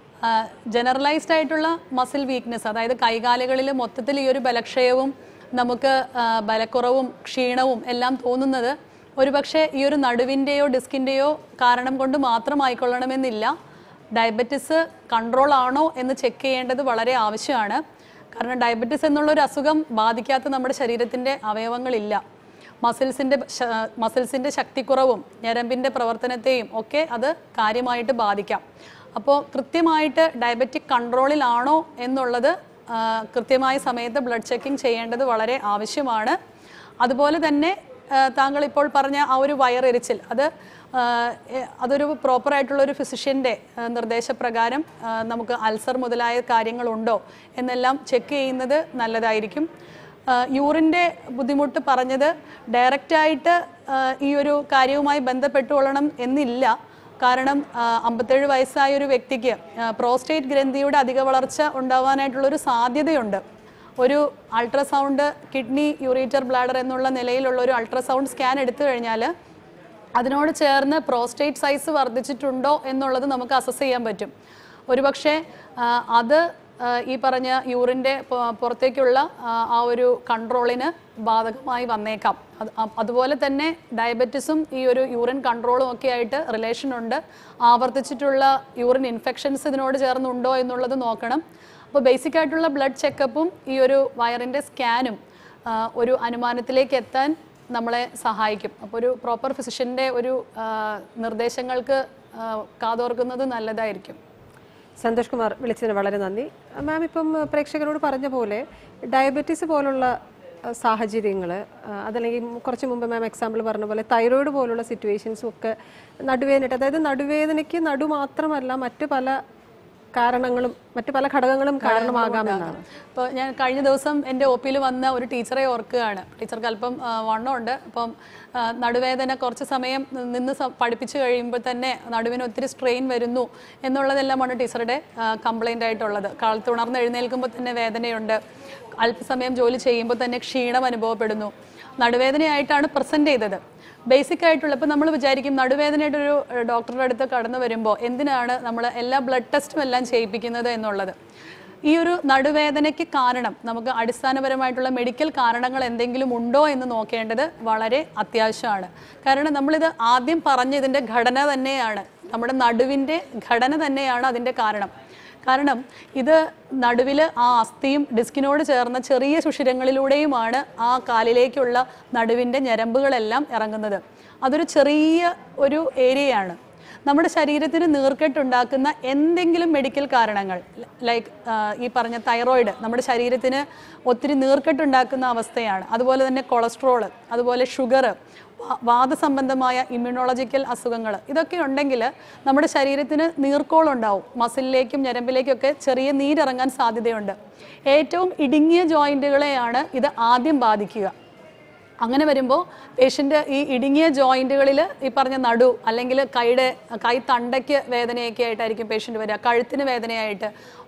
ജനറലൈസ്ഡ് ആയിട്ടുള്ള മസിൽ വീക്ക്നെസ് അതായത് കൈകാലുകളിൽ മൊത്തത്തിൽ ഈ ഒരു ബലക്ഷയവും നമുക്ക് ആ, ബലക്കുറവും ക്ഷീണവും എല്ലാം തോന്നുന്നത് ഒരുപക്ഷെ ഈ ഒരു നടുവിൻ്റെയോ ഡിസ്കിൻ്റെയോ കാരണം കൊണ്ട് മാത്രമായിക്കൊള്ളണമെന്നില്ല ഡയബറ്റിസ് കൺട്രോൾ ആണോ എന്ന് ചെക്ക് ചെയ്യേണ്ടത് വളരെ ആവശ്യമാണ് കാരണം ഡയബറ്റിസ് എന്നുള്ള ഒരു അസുഖം ബാധിക്കാത്ത നമ്മുടെ ശരീരത്തിൻ്റെ അവയവങ്ങളില്ല മസിൽസിൻ്റെ മസിൽസിൻ്റെ ശക്തിക്കുറവും ഞരമ്പിൻ്റെ പ്രവർത്തനത്തെയും ഒക്കെ അത് കാര്യമായിട്ട് ബാധിക്കാം അപ്പോൾ കൃത്യമായിട്ട് ഡയബറ്റിക് കൺട്രോളിലാണോ എന്നുള്ളത് ആ, കൃത്യമായ സമയത്ത് ബ്ലഡ് ചെക്കിംഗ് ചെയ്യേണ്ടത് വളരെ ആവശ്യമാണ് അതുപോലെ തന്നെ ആ, താങ്കൾ ഇപ്പോൾ പറഞ്ഞ ആ ഒരു വയറെരിച്ചിൽ അത് ആ, എ- അതൊരു പ്രോപ്പറായിട്ടുള്ള ഒരു ഫിസിഷ്യൻ്റെ നിർദ്ദേശപ്രകാരം ആ, നമുക്ക് അൾസർ മുതലായ കാര്യങ്ങളുണ്ടോ എന്നെല്ലാം ചെക്ക് ചെയ്യുന്നത് നല്ലതായിരിക്കും യൂറിൻ്റെ ബുദ്ധിമുട്ട് പറഞ്ഞത് ഡയറക്റ്റായിട്ട് ഈ ഒരു കാര്യവുമായി ബന്ധപ്പെട്ടുകൊള്ളണം എന്നില്ല കാരണം ആ, അമ്പത്തേഴ് വയസ്സായ ഒരു വ്യക്തിക്ക് പ്രോസ്റ്റേറ്റ് ഗ്രന്ഥിയുടെ അധിക വളർച്ച ഉണ്ടാവാനായിട്ടുള്ളൊരു സാധ്യതയുണ്ട് ഒരു അൾട്രാസൗണ്ട് കിഡ്നി യൂറേറ്റർ ബ്ലാഡർ എന്നുള്ള നിലയിലുള്ള ഒരു അൾട്രാസൗണ്ട് സ്കാൻ എടുത്തു കഴിഞ്ഞാൽ അതിനോട് ചേർന്ന് പ്രോസ്റ്റേറ്റ് സൈസ് വർദ്ധിച്ചിട്ടുണ്ടോ എന്നുള്ളത് നമുക്ക് അസസ് ചെയ്യാൻ പറ്റും ഒരുപക്ഷെ ആ, അത് ആ, ഈ പറഞ്ഞ യൂറിൻ്റെ പുറത്തേക്കുള്ള ആ, ആ ഒരു കൺട്രോളിന് ബാധകമായി വന്നേക്കാം അത് അ- അതുപോലെ തന്നെ ഡയബറ്റിസും ഈ ഒരു യൂറിൻ കൺട്രോളും ഒക്കെ ആയിട്ട് റിലേഷൻ ഉണ്ട് ആവർത്തിച്ചിട്ടുള്ള യൂറിൻ ഇൻഫെക്ഷൻസ് ഇതിനോട് ചേർന്നുണ്ടോ എന്നുള്ളത് നോക്കണം അപ്പോൾ ബേസിക് ആയിട്ടുള്ള ബ്ലഡ് ചെക്കപ്പും ഈ ഒരു വയറിൻ്റെ സ്കാനും ഒരു അനുമാനത്തിലേക്ക് എത്താൻ നമ്മളെ സഹായിക്കും അപ്പോൾ ഒരു പ്രോപ്പർ ഫിസിഷ്യൻ്റെ ഒരു ആ, നിർദ്ദേശങ്ങൾക്ക് ആ, കാതോർക്കുന്നത് നല്ലതായിരിക്കും സന്തോഷ് കുമാർ വിളിച്ചതിന് വളരെ നന്ദി മാം ഇപ്പം പ്രേക്ഷകരോട് പറഞ്ഞ പോലെ ഡയബറ്റീസ് പോലുള്ള സാഹചര്യങ്ങൾ അതല്ലെങ്കിൽ കുറച്ച് മുമ്പ് മാം എക്സാമ്പിൾ പറഞ്ഞ പോലെ തൈറോയിഡ് പോലുള്ള സിറ്റുവേഷൻസും ഒക്കെ നടുവേദനയിട്ട് അതായത് നടുവേദനയ്ക്ക് നടു മാത്രമല്ല മറ്റ് പല കാരണങ്ങളും മറ്റ് പല ഘടകങ്ങളും കാരണമാകാമെന്നാണ് ഇപ്പോൾ ഞാൻ കഴിഞ്ഞ ദിവസം എൻ്റെ ഒ പിയിൽ വന്ന ഒരു ടീച്ചറെ ഓർക്കുകയാണ് ടീച്ചർക്ക് അല്പം ആ, വണ്ണമുണ്ട് അപ്പം ആ, നടുവേദന കുറച്ച് സമയം നിന്ന് സ- പഠിപ്പിച്ചു കഴിയുമ്പോൾ തന്നെ നടുവിന് ഒത്തിരി സ്ട്രെയിൻ വരുന്നു എന്നുള്ളതെല്ലാമാണ് ടീച്ചറുടെ കംപ്ലൈൻ്റ് ആയിട്ടുള്ളത് കാലത്ത് ഉണർന്ന് എഴുന്നേൽക്കുമ്പോൾ തന്നെ വേദനയുണ്ട് അല്പസമയം ജോലി ചെയ്യുമ്പോൾ തന്നെ ക്ഷീണം അനുഭവപ്പെടുന്നു നടുവേദനയായിട്ടാണ് പ്രസൻറ്റ് ചെയ്തത് ബേസിക് ആയിട്ടുള്ള ഇപ്പം നമ്മൾ വിചാരിക്കും നടുവേദനയുടെ ഒരു ഏഹ്, ഡോക്ടറുടെ അടുത്ത് കടന്നു വരുമ്പോൾ എന്തിനാണ് നമ്മൾ എല്ലാ ബ്ലഡ് ടെസ്റ്റും എല്ലാം ചെയ്യിപ്പിക്കുന്നത് എന്നുള്ളത് ഈ ഒരു നടുവേദനയ്ക്ക് കാരണം നമുക്ക് അടിസ്ഥാനപരമായിട്ടുള്ള മെഡിക്കൽ കാരണങ്ങൾ എന്തെങ്കിലും ഉണ്ടോ എന്ന് നോക്കേണ്ടത് വളരെ അത്യാവശ്യമാണ് കാരണം നമ്മളിത് ആദ്യം പറഞ്ഞ ഇതിൻ്റെ ഘടന തന്നെയാണ് നമ്മുടെ നടുവിൻ്റെ ഘടന തന്നെയാണ് അതിൻ്റെ കാരണം കാരണം ഇത് നടുവിൽ ആ അസ്ഥിയും ഡിസ്കിനോട് ചേർന്ന ചെറിയ സുഷിരങ്ങളിലൂടെയുമാണ് ആ കാലിലേക്കുള്ള നടുവിൻ്റെ ഞരമ്പുകളെല്ലാം ഇറങ്ങുന്നത് അതൊരു ചെറിയ ഒരു ഏരിയയാണ് നമ്മുടെ ശരീരത്തിന് നീർക്കെട്ടുണ്ടാക്കുന്ന എന്തെങ്കിലും മെഡിക്കൽ കാരണങ്ങൾ ലൈക്ക് ഈ പറഞ്ഞ തൈറോയിഡ് നമ്മുടെ ശരീരത്തിന് ഒത്തിരി നീർക്കെട്ടുണ്ടാക്കുന്ന അവസ്ഥയാണ് അതുപോലെ തന്നെ കൊളസ്ട്രോള് അതുപോലെ ഷുഗർ വാദസംബന്ധമായ ഇമ്മ്യൂണോളജിക്കൽ അസുഖങ്ങൾ ഇതൊക്കെ ഉണ്ടെങ്കിൽ നമ്മുടെ ശരീരത്തിന് നീർക്കോളുണ്ടാവും മസിലിലേക്കും ഞരമ്പിലേക്കും ഒക്കെ ചെറിയ നീരിറങ്ങാൻ സാധ്യതയുണ്ട് ഏറ്റവും ഇടുങ്ങിയ ജോയിൻറ്റുകളെയാണ് ഇത് ആദ്യം ബാധിക്കുക അങ്ങനെ വരുമ്പോൾ പേഷ്യൻ്റ് ഈ ഇടുങ്ങിയ ജോയിൻറ്റുകളിൽ ഈ പറഞ്ഞ നടു അല്ലെങ്കിൽ കൈയുടെ കൈ തണ്ടയ്ക്ക് വേദനയൊക്കെ ആയിട്ടായിരിക്കും പേഷ്യൻ്റ് വരിക കഴുത്തിന് വേദനയായിട്ട്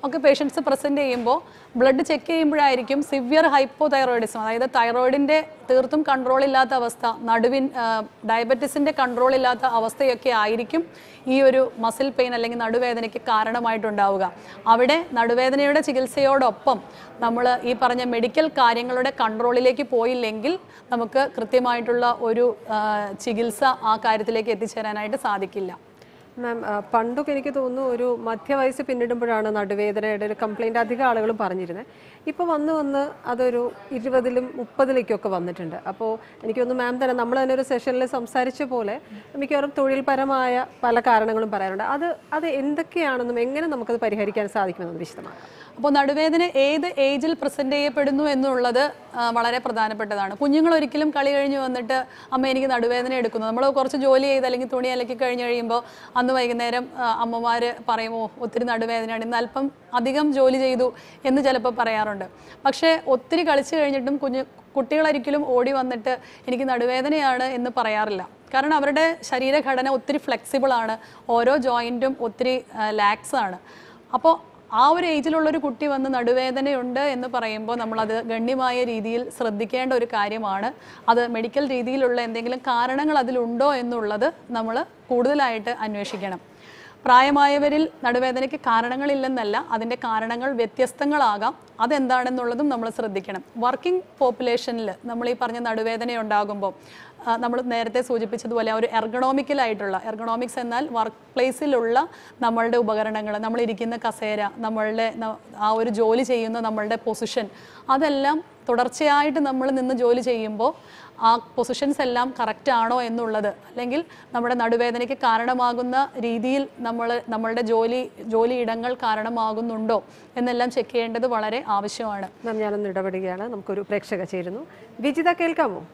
ഒക്കെ പേഷ്യൻസ് പ്രസന്റ് ചെയ്യുമ്പോൾ ബ്ലഡ് ചെക്ക് ചെയ്യുമ്പോഴായിരിക്കും സിവിയർ ഹൈപ്പോ തൈറോയിഡിസം അതായത് തൈറോയിഡിന്റെ തീർത്തും കൺട്രോൾ ഇല്ലാത്ത അവസ്ഥ നടുവിൻ ഡയബറ്റിസിന്റെ കൺട്രോൾ ഇല്ലാത്ത അവസ്ഥയൊക്കെ ആയിരിക്കും ഈ ഒരു മസിൽ പെയിൻ അല്ലെങ്കിൽ നടുവേദനയ്ക്ക് കാരണമായിട്ടുണ്ടാവുക അവിടെ നടുവേദനയുടെ ചികിത്സയോടൊപ്പം നമ്മൾ ഈ പറഞ്ഞ മെഡിക്കൽ കാര്യങ്ങളുടെ കൺട്രോളിലേക്ക് പോയില്ലെങ്കിൽ നമുക്ക് കൃത്യമായിട്ടുള്ള ഒരു ആ, ചികിത്സ ആ കാര്യത്തിലേക്ക് എത്തിച്ചേരാനായിട്ട് സാധിക്കില്ല മാം ആ, പണ്ടൊക്കെ എനിക്ക് തോന്നുന്നു ഒരു മധ്യവയസ്സ് പിന്നിടുമ്പോഴാണ് നടുവേദനയുടെ ഒരു കംപ്ലൈന്റ് അധികം ആളുകളും പറഞ്ഞിരുന്നത് ഇപ്പോൾ വന്ന് വന്ന് അതൊരു ഇരുപതിലും മുപ്പതിലേക്കൊക്കെ വന്നിട്ടുണ്ട് അപ്പോൾ എനിക്ക് തോന്നുന്നു മാം തന്നെ നമ്മൾ തന്നെ ഒരു സെഷനിൽ സംസാരിച്ച പോലെ മിക്കവാറും തൊഴിൽപരമായ പല കാരണങ്ങളും പറയാറുണ്ട് അത് അത് എന്തൊക്കെയാണെന്നും എങ്ങനെ നമുക്കത് പരിഹരിക്കാൻ സാധിക്കുമെന്ന് വിശദമാക്കാം അപ്പോൾ നടുവേദന ഏത് ഏജിൽ പ്രസന്റ് ചെയ്യപ്പെടുന്നു എന്നുള്ളത് ആ, വളരെ പ്രധാനപ്പെട്ടതാണ് കുഞ്ഞുങ്ങൾ ഒരിക്കലും കളി കഴിഞ്ഞ് വന്നിട്ട് അമ്മ എനിക്ക് നടുവേദന എടുക്കുന്നു നമ്മൾ കുറച്ച് ജോലി ചെയ്ത് അല്ലെങ്കിൽ തുണി അലക്കി കഴിഞ്ഞ് കഴിയുമ്പോൾ അന്ന് വൈകുന്നേരം അമ്മമാർ പറയുമോ ഒത്തിരി നടുവേദനയാണ് ഇന്ന് അല്പം അധികം ജോലി ചെയ്തു എന്ന് ചിലപ്പോൾ പറയാറുണ്ട് പക്ഷേ ഒത്തിരി കളിച്ചു കഴിഞ്ഞിട്ടും കുഞ്ഞു കുട്ടികളൊരിക്കലും ഓടി വന്നിട്ട് എനിക്ക് നടുവേദനയാണ് എന്ന് പറയാറില്ല കാരണം അവരുടെ ശരീരഘടന ഒത്തിരി ഫ്ലെക്സിബിൾ ആണ് ഓരോ ജോയിൻറ്റും ഒത്തിരി ലാക്സ് ആണ് അപ്പോൾ ആ ഒരു ഏജിലുള്ള ഒരു കുട്ടി വന്ന് നടുവേദനയുണ്ട് എന്ന് പറയുമ്പോൾ നമ്മളത് ഗണ്യമായ രീതിയിൽ ശ്രദ്ധിക്കേണ്ട ഒരു കാര്യമാണ് അത് മെഡിക്കൽ രീതിയിലുള്ള എന്തെങ്കിലും കാരണങ്ങൾ അതിലുണ്ടോ എന്നുള്ളത് നമ്മൾ കൂടുതലായിട്ട് അന്വേഷിക്കണം പ്രായമായവരിൽ നടുവേദനയ്ക്ക് കാരണങ്ങളില്ലെന്നല്ല അതിൻ്റെ കാരണങ്ങൾ വ്യത്യസ്തങ്ങളാകാം അതെന്താണെന്നുള്ളതും നമ്മൾ ശ്രദ്ധിക്കണം വർക്കിംഗ് പോപ്പുലേഷനിൽ നമ്മൾ ഈ പറഞ്ഞ നടുവേദന ഉണ്ടാകുമ്പോൾ നമ്മൾ നേരത്തെ സൂചിപ്പിച്ചതുപോലെ ആ ഒരു എർഗണോമിക്കലായിട്ടുള്ള എർഗണോമിക്സ് എന്നാൽ വർക്ക് പ്ലേസിലുള്ള നമ്മളുടെ ഉപകരണങ്ങൾ നമ്മൾ ഇരിക്കുന്ന കസേര നമ്മളുടെ ന- ആ ഒരു ജോലി ചെയ്യുന്ന നമ്മളുടെ പൊസിഷൻ അതെല്ലാം തുടർച്ചയായിട്ട് നമ്മൾ നിന്ന് ജോലി ചെയ്യുമ്പോൾ ആ പൊസിഷൻസ് എല്ലാം കറക്റ്റ് ആണോ എന്നുള്ളത് അല്ലെങ്കിൽ നമ്മുടെ നടുവേദനയ്ക്ക് കാരണമാകുന്ന രീതിയിൽ നമ്മൾ നമ്മളുടെ ജോലി ജോലി ഇടങ്ങൾ കാരണമാകുന്നുണ്ടോ എന്നെല്ലാം ചെക്ക് ചെയ്യേണ്ടത് വളരെ ആവശ്യമാണ് മാം ഞാനൊന്ന് ഇടപെടുകയാണ് നമുക്കൊരു പ്രേക്ഷക ചേരുന്നു വിജിത കേൾക്കാമോ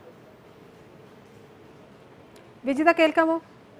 വിജിത കേൾക്കാമോ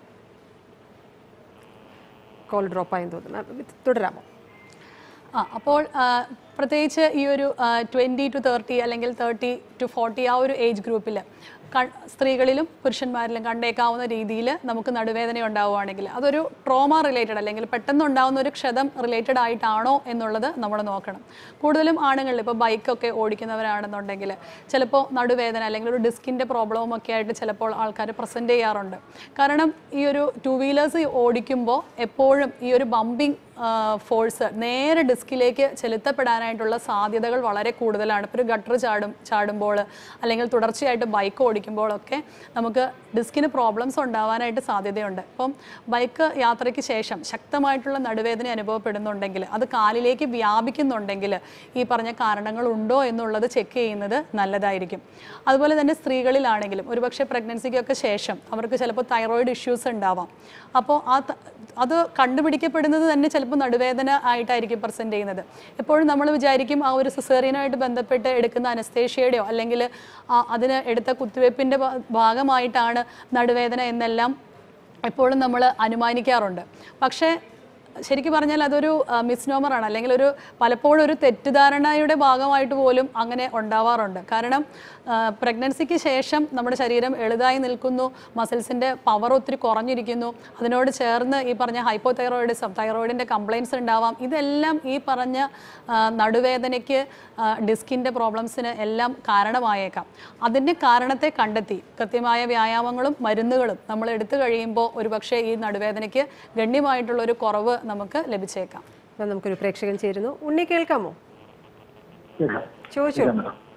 കോൾ ഡ്രോപ്പ് ആയെന്ന് തോന്നുന്നു മാം തുടരാമോ ആ അപ്പോൾ ആ, പ്രത്യേകിച്ച് ഈ ഒരു ട്വൻറ്റി ടു തേർട്ടി അല്ലെങ്കിൽ തേർട്ടി ടു ഫോർട്ടി ആ ഒരു ഏജ് ഗ്രൂപ്പിൽ സ്ത്രീകളിലും പുരുഷന്മാരിലും കണ്ടേക്കാവുന്ന രീതിയിൽ നമുക്ക് നടുവേദന ഉണ്ടാവുകയാണെങ്കിൽ അതൊരു ട്രോമ റിലേറ്റഡ് അല്ലെങ്കിൽ പെട്ടെന്ന് ഉണ്ടാവുന്ന ഒരു ക്ഷതം റിലേറ്റഡ് ആയിട്ടാണോ എന്നുള്ളത് നമ്മൾ നോക്കണം കൂടുതലും ആണുങ്ങളിൽ ഇപ്പോൾ ബൈക്കൊക്കെ ഓടിക്കുന്നവരാണെന്നുണ്ടെങ്കിൽ ചിലപ്പോൾ നടുവേദന അല്ലെങ്കിൽ ഒരു ഡിസ്കിൻ്റെ പ്രോബ്ലവും ഒക്കെ ആയിട്ട് ചിലപ്പോൾ ആൾക്കാർ പ്രസൻറ്റ് ചെയ്യാറുണ്ട് കാരണം ഈ ഒരു ടു വീലേഴ്സ് ഓടിക്കുമ്പോൾ എപ്പോഴും ഈ ഒരു ബമ്പിങ് ഫോഴ്സ് നേരെ ഡിസ്കിലേക്ക് ചെലുത്തപ്പെടാനായിട്ടുള്ള സാധ്യതകൾ വളരെ കൂടുതലാണ് ഇപ്പോൾ ഒരു ഗട്ടർ ചാടും ചാടുമ്പോൾ അല്ലെങ്കിൽ തുടർച്ചയായിട്ട് ബൈക്ക് ഓടിക്കുമ്പോഴൊക്കെ നമുക്ക് ഡിസ്കിന് പ്രോബ്ലംസ് ഉണ്ടാവാനായിട്ട് സാധ്യതയുണ്ട് അപ്പം ബൈക്ക് യാത്രയ്ക്ക് ശേഷം ശക്തമായിട്ടുള്ള നടുവേദന അനുഭവപ്പെടുന്നുണ്ടെങ്കിൽ അത് കാലിലേക്ക് വ്യാപിക്കുന്നുണ്ടെങ്കിൽ ഈ പറഞ്ഞ കാരണങ്ങൾ ഉണ്ടോ എന്നുള്ളത് ചെക്ക് ചെയ്യുന്നത് നല്ലതായിരിക്കും അതുപോലെ തന്നെ സ്ത്രീകളിലാണെങ്കിലും ഒരുപക്ഷെ പ്രഗ്നൻസിക്കൊക്കെ ശേഷം അവർക്ക് ചിലപ്പോൾ തൈറോയിഡ് ഇഷ്യൂസ് ഉണ്ടാവാം അപ്പോൾ ആ ത- അത് കണ്ടുപിടിക്കപ്പെടുന്നത് തന്നെ ചിലപ്പോൾ നടുവേദന ആയിട്ടായിരിക്കും പ്രസൻറ്റ് ചെയ്യുന്നത് എപ്പോഴും നമ്മൾ വിചാരിക്കും ആ ഒരു സിസേറിയനുമായിട്ട് ബന്ധപ്പെട്ട് എടുക്കുന്ന അനസ്തേഷ്യയുടെയോ അല്ലെങ്കിൽ ആ അതിന് എടുത്ത കുത്തിവയ്പ്പിൻ്റെ ഭാഗമായിട്ടാണ് നടുവേദന എന്നെല്ലാം എപ്പോഴും നമ്മൾ അനുമാനിക്കാറുണ്ട് പക്ഷേ ശരിക്കും പറഞ്ഞാൽ അതൊരു മിസ്നോമറാണ് അല്ലെങ്കിൽ ഒരു പലപ്പോഴും ഒരു തെറ്റിദ്ധാരണയുടെ ഭാഗമായിട്ട് പോലും അങ്ങനെ ഉണ്ടാവാറുണ്ട് കാരണം പ്രഗ്നൻസിക്ക് ശേഷം നമ്മുടെ ശരീരം എളുതായി നിൽക്കുന്നു മസിൽസിൻ്റെ പവർ ഒത്തിരി കുറഞ്ഞിരിക്കുന്നു അതിനോട് ചേർന്ന് ഈ പറഞ്ഞ ഹൈപ്പോ തൈറോയിഡിസം തൈറോയിഡിൻ്റെ കംപ്ലയിൻസ് ഉണ്ടാവാം ഇതെല്ലാം ഈ പറഞ്ഞ ആ, നടുവേദനയ്ക്ക് ഡിസ്കിൻ്റെ പ്രോബ്ലംസിന് എല്ലാം കാരണമായേക്കാം അതിൻ്റെ കാരണത്തെ കണ്ടെത്തി കൃത്യമായ വ്യായാമങ്ങളും മരുന്നുകളും നമ്മൾ എടുത്തു കഴിയുമ്പോൾ ഒരുപക്ഷെ ഈ നടുവേദനയ്ക്ക് ഗണ്യമായിട്ടുള്ള ഒരു കുറവ് നമുക്ക് ലഭിച്ചേക്കാം മാം നമുക്കൊരു പ്രേക്ഷകൻ ചേരുന്നു ഉണ്ണി കേൾക്കാമോ ചോദിച്ചോ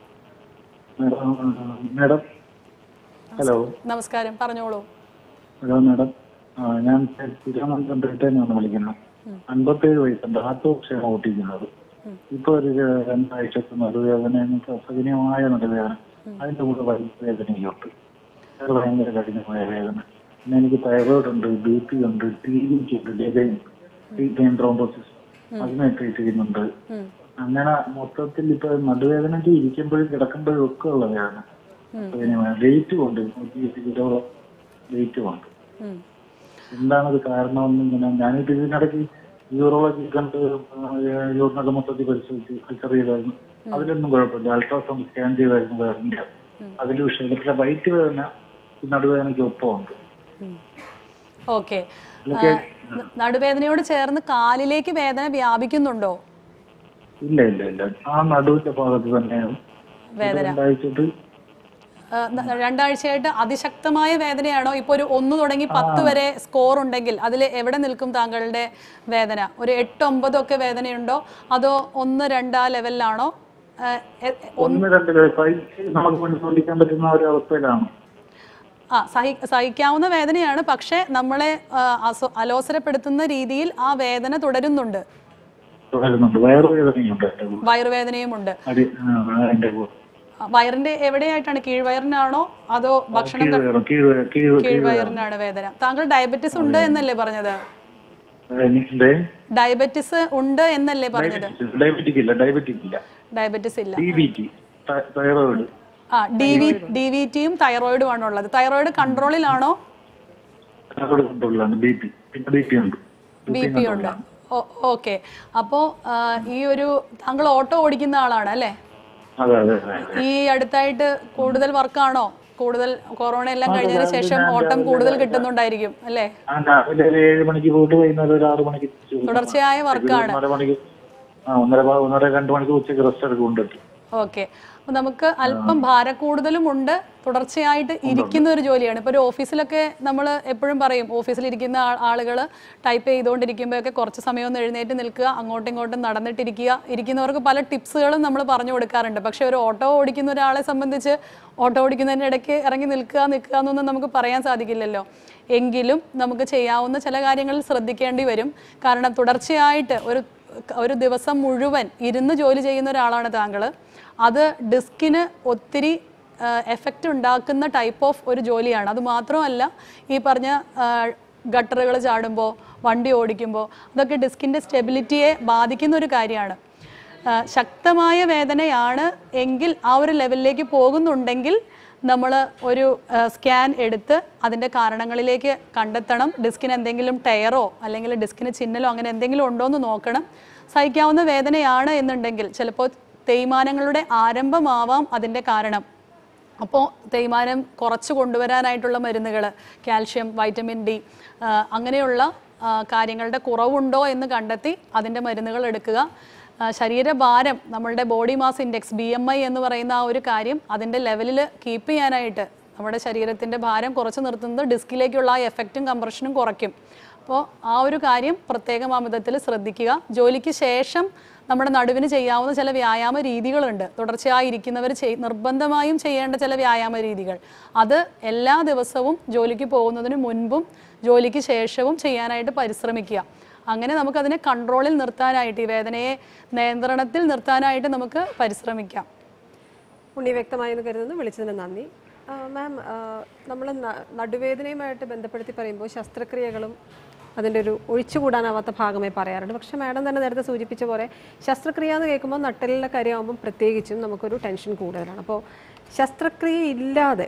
മാഡം ഹലോ നമസ്കാരം പറഞ്ഞോളൂ ഹലോ മാഡം ആ, ഞാൻ തിരുവനന്തപുരം ബ്രിട്ടനിൽ നിന്ന് വിളിക്കുന്നു അൻപത്തേഴ് വയസ്സുണ്ട് ഹാർട്ട് ഓപ്ഷനാണ് ഓട്ടിക്കുന്നത് ഇപ്പൊ ഒരു രണ്ടാഴ്ചത്തെ നടുവേദന എനിക്ക് അസഹനീയമായ നടുവേദന അതിന്റെ കൂടെ വയറുവേദനയുണ്ട് അത് ഭയങ്കര കഠിനമായ വേദന പിന്നെ എനിക്ക് തൈറോയിഡ് ഉണ്ട് ബി പി ഉണ്ട് ടി വി ഉണ്ട് ലെഗൈൻ ടീറ്റൈൻ ട്രോംബോസിസ് അതിനെ ട്രീറ്റ് ചെയ്യുന്നുണ്ട് അങ്ങനെ മൊത്തത്തിൽ ഇപ്പൊ നടുവേദനയ്ക്ക് ഇരിക്കുമ്പോഴും കിടക്കുമ്പോഴും ഒക്കെ ഉള്ള വേദന വെയിറ്റ് കൊണ്ട് നൂറ്റി കിലോളം വെയിറ്റ് കൊണ്ട് ഉം. എന്താണത് കാരണമെന്ന് ഇങ്ങനെ ഞാനിപ്പോ ഇതിനിടയ്ക്ക് യൂറോളജി കണ്ട് യൂറിനൊക്കെ മൊത്തത്തിൽ പരിശോധിച്ച് കൾച്ചർ ചെയ്തായിരുന്നു അതിലൊന്നും കുഴപ്പമില്ല അൾട്രാസൗണ്ട് സ്കാൻ ചെയ്തായിരുന്നു വേദന അതിൽ വിഷയമില്ല പക്ഷെ വയറ്റ് വേദന ഈ നടുവേദനയ്ക്ക് ഒപ്പമുണ്ട് ഓക്കെ നടുവേദനയോട് ചേർന്ന് കാലിലേക്ക് വേദന വ്യാപിക്കുന്നുണ്ടോ ഇല്ല ഇല്ല ഇല്ല ആ നടുവിന്റെ ഭാഗത്ത് തന്നെയാണ് വേദന രണ്ടാഴ്ചയിട്ട് ആ, ന- രണ്ടാഴ്ചയായിട്ട് അതിശക്തമായ വേദനയാണോ ഇപ്പോൾ ഒരു ഒന്ന് തുടങ്ങി പത്ത് വരെ സ്കോർ ഉണ്ടെങ്കിൽ അതിൽ എവിടെ നിൽക്കും താങ്കളുടെ വേദന ഒരു എട്ട് ഒമ്പതൊക്കെ വേദനയുണ്ടോ അതോ ഒന്ന് രണ്ട് ആ ലെവലിലാണോ ആ, എ- എ- ഒന്ന് രണ്ട് സൈസ് നമുക്ക് കൊണ്ടുകൊണ്ടിരിക്കാൻ പറ്റുന്ന ഒരു അവസ്ഥയിലാണ് ആ സഹി സഹിക്കാവുന്ന വേദനയാണ് പക്ഷേ നമ്മളെ ആ, അസ്വ- അലോസരപ്പെടുത്തുന്ന രീതിയിൽ ആ വേദന തുടരുന്നുണ്ട് തുടരുന്നുണ്ട് വയറുവേദനയുണ്ട് എൻ്റെ കൂടെ. വയറുവേദനയുമുണ്ട് അടി ആ, എൻ്റെ കൂടെ. ആ, വയറിന്റെ എവിടെയായിട്ടാണ് കീഴ്വയറിനാണോ അതോ ഭക്ഷണം ക- കീഴ്വയറും കീഴ് കീഴ് കീഴ്വയറിനാണ് വേദന താങ്കൾ ഡയബറ്റിസ് ഉണ്ട് എന്നല്ലേ പറഞ്ഞത് എനിക്കെന്തേ ഡയബറ്റിസ് ഉണ്ട് എന്നല്ലേ പറഞ്ഞത് ഡയബറ്റിക് ഇല്ല ഡയബറ്റിക് ഇല്ല ഡയബറ്റിസ് ഇല്ല ഡി ബി ടി തൈറോയിഡ് ആ ഡി വി ഡി വി ടിയും തൈറോയിഡും ആണ് ഉള്ളത് തൈറോയിഡ് കൺട്രോളിലാണോ തൈറോയിഡ് കൺട്രോളിലാണ് ബി പി പിന്നെ ബി പി ഉണ്ട് ബി പി ഉണ്ട് ഓക്കെ അപ്പോൾ ഈ ഒരു താങ്കൾ ഓട്ടോ ഓടിക്കുന്ന ആളാണ് അല്ലേ അതെ അതെ അതെ ഈ അടുത്തായിട്ട് കൂടുതൽ വർക്കാണോ കൂടുതൽ കൊറോണ എല്ലാം കഴിഞ്ഞതിന് ശേഷം ഓട്ടം കൂടുതൽ കിട്ടുന്നുണ്ടായിരിക്കും അല്ലേ ആ രാവിലെ ഒരു ഏഴ് മണിക്ക് പോയിട്ട് വൈകുന്നേരം ഒരു ആറ് മണിക്ക് തിരിച്ച് വരും. തുടർച്ചയായ വർക്കാണ് ഒന്നര മണിക്ക് ആ ഒന്നര പ- ഒന്നര രണ്ട് മണിക്ക് ഉച്ചയ്ക്ക് റെസ്റ്റ് എടുക്കുന്നുണ്ട് ഓക്കെ അപ്പോൾ നമുക്ക് അല്പം ഭാരക്കൂടുതലും ഉണ്ട് തുടർച്ചയായിട്ട് ഇരിക്കുന്ന ഒരു ജോലിയാണ് ഇപ്പോൾ ഒരു ഓഫീസിലൊക്കെ നമ്മൾ എപ്പോഴും പറയും ഓഫീസിൽ ഇരിക്കുന്ന ആളുകൾ ടൈപ്പ് ചെയ്തുകൊണ്ടിരിക്കുമ്പോഴൊക്കെ കുറച്ച് സമയം ഒന്ന് എഴുന്നേറ്റ് നിൽക്കുക അങ്ങോട്ടും ഇങ്ങോട്ടും നടന്നിട്ടിരിക്കുക ഇരിക്കുന്നവർക്ക് പല ടിപ്സുകളും നമ്മൾ പറഞ്ഞു കൊടുക്കാറുണ്ട് പക്ഷേ ഒരു ഓട്ടോ ഓടിക്കുന്ന ഒരാളെ സംബന്ധിച്ച് ഓട്ടോ ഓടിക്കുന്നതിൻ്റെ ഇടയ്ക്ക് ഇറങ്ങി നിൽക്കുക നിൽക്കുക എന്നൊന്നും നമുക്ക് പറയാൻ സാധിക്കില്ലല്ലോ എങ്കിലും നമുക്ക് ചെയ്യാവുന്ന ചില കാര്യങ്ങളിൽ ശ്രദ്ധിക്കേണ്ടി വരും കാരണം തുടർച്ചയായിട്ട് ഒരു ഒരു ദിവസം മുഴുവൻ ഇരുന്ന് ജോലി ചെയ്യുന്ന ഒരാളാണ് താങ്കൾ അത് ഡിസ്കിന് ഒത്തിരി എഫക്റ്റ് ഉണ്ടാക്കുന്ന ടൈപ്പ് ഓഫ് ഒരു ജോലിയാണ് അത് മാത്രമല്ല ഈ പറഞ്ഞ ഗട്ടറുകൾ ചാടുമ്പോൾ വണ്ടി ഓടിക്കുമ്പോൾ അതൊക്കെ ഡിസ്കിൻ്റെ സ്റ്റെബിലിറ്റിയെ ബാധിക്കുന്ന ഒരു കാര്യമാണ് ആ, ശക്തമായ വേദനയാണ് എങ്കിൽ ആ ഒരു ലെവലിലേക്ക് പോകുന്നുണ്ടെങ്കിൽ നമ്മൾ ഒരു സ്കാൻ എടുത്ത് അതിൻ്റെ കാരണങ്ങളിലേക്ക് കണ്ടെത്തണം ഡിസ്കിന് എന്തെങ്കിലും ടയറോ അല്ലെങ്കിൽ ഡിസ്കിന് ചിഹ്നലോ അങ്ങനെ എന്തെങ്കിലും ഉണ്ടോ എന്ന് നോക്കണം സഹിക്കാവുന്ന വേദനയാണ് എന്നുണ്ടെങ്കിൽ ചിലപ്പോൾ തേയ്മാനങ്ങളുടെ ആരംഭമാവാം അതിൻ്റെ കാരണം അപ്പോൾ തേയ്മാനം കുറച്ച് കൊണ്ടുവരാനായിട്ടുള്ള മരുന്നുകൾ കാൽഷ്യം വൈറ്റമിൻ ഡി ആ, അങ്ങനെയുള്ള ആ, കാര്യങ്ങളുടെ കുറവുണ്ടോ എന്ന് കണ്ടെത്തി അതിൻ്റെ മരുന്നുകൾ എടുക്കുക ആ, ശരീരഭാരം നമ്മളുടെ body mass index B M I എന്ന് പറയുന്ന ആ ഒരു കാര്യം അതിൻ്റെ ലെവലിൽ കീപ്പ് ചെയ്യാനായിട്ട് നമ്മുടെ ശരീരത്തിൻ്റെ ഭാരം കുറച്ച് നിർത്തുന്നത് ഡിസ്കിലേക്കുള്ള ആ എഫക്റ്റും കംപ്രഷനും കുറയ്ക്കും അപ്പോൾ ആ ഒരു കാര്യം പ്രത്യേകം ആ വിധത്തിൽ ശ്രദ്ധിക്കുക ജോലിക്ക് ശേഷം നമ്മുടെ നടുവിന് ചെയ്യാവുന്ന ചില വ്യായാമ രീതികളുണ്ട് തുടർച്ചയായി ഇരിക്കുന്നവർ ചെയ് നിർബന്ധമായും ചെയ്യേണ്ട ചില വ്യായാമ രീതികൾ അത് എല്ലാ ദിവസവും ജോലിക്ക് പോകുന്നതിന് മുൻപും ജോലിക്ക് ശേഷവും ചെയ്യാനായിട്ട് പരിശ്രമിക്കുക അങ്ങനെ നമുക്കതിനെ കൺട്രോളിൽ നിർത്താനായിട്ട് ഈ വേദനയെ നിയന്ത്രണത്തിൽ നിർത്താനായിട്ട് നമുക്ക് പരിശ്രമിക്കാം ഉണ്ണി വ്യക്തമായി എന്ന് കരുതുന്നു വിളിച്ചതിന് നന്ദി ആ, മാം നമ്മൾ നടുവേദനയുമായിട്ട് ബന്ധപ്പെടുത്തി പറയുമ്പോൾ ശസ്ത്രക്രിയകളും അതിൻ്റെ ഒരു ഒഴിച്ചുകൂടാനാവാത്ത ഭാഗമേ പറയാറുണ്ട് പക്ഷേ മാഡം തന്നെ നേരത്തെ സൂചിപ്പിച്ച പോലെ ശസ്ത്രക്രിയ എന്ന് കേൾക്കുമ്പോൾ നട്ടലിലെ കാര്യമാകുമ്പം പ്രത്യേകിച്ചും നമുക്കൊരു ടെൻഷൻ കൂടുതലാണ് അപ്പോൾ ശസ്ത്രക്രിയ ഇല്ലാതെ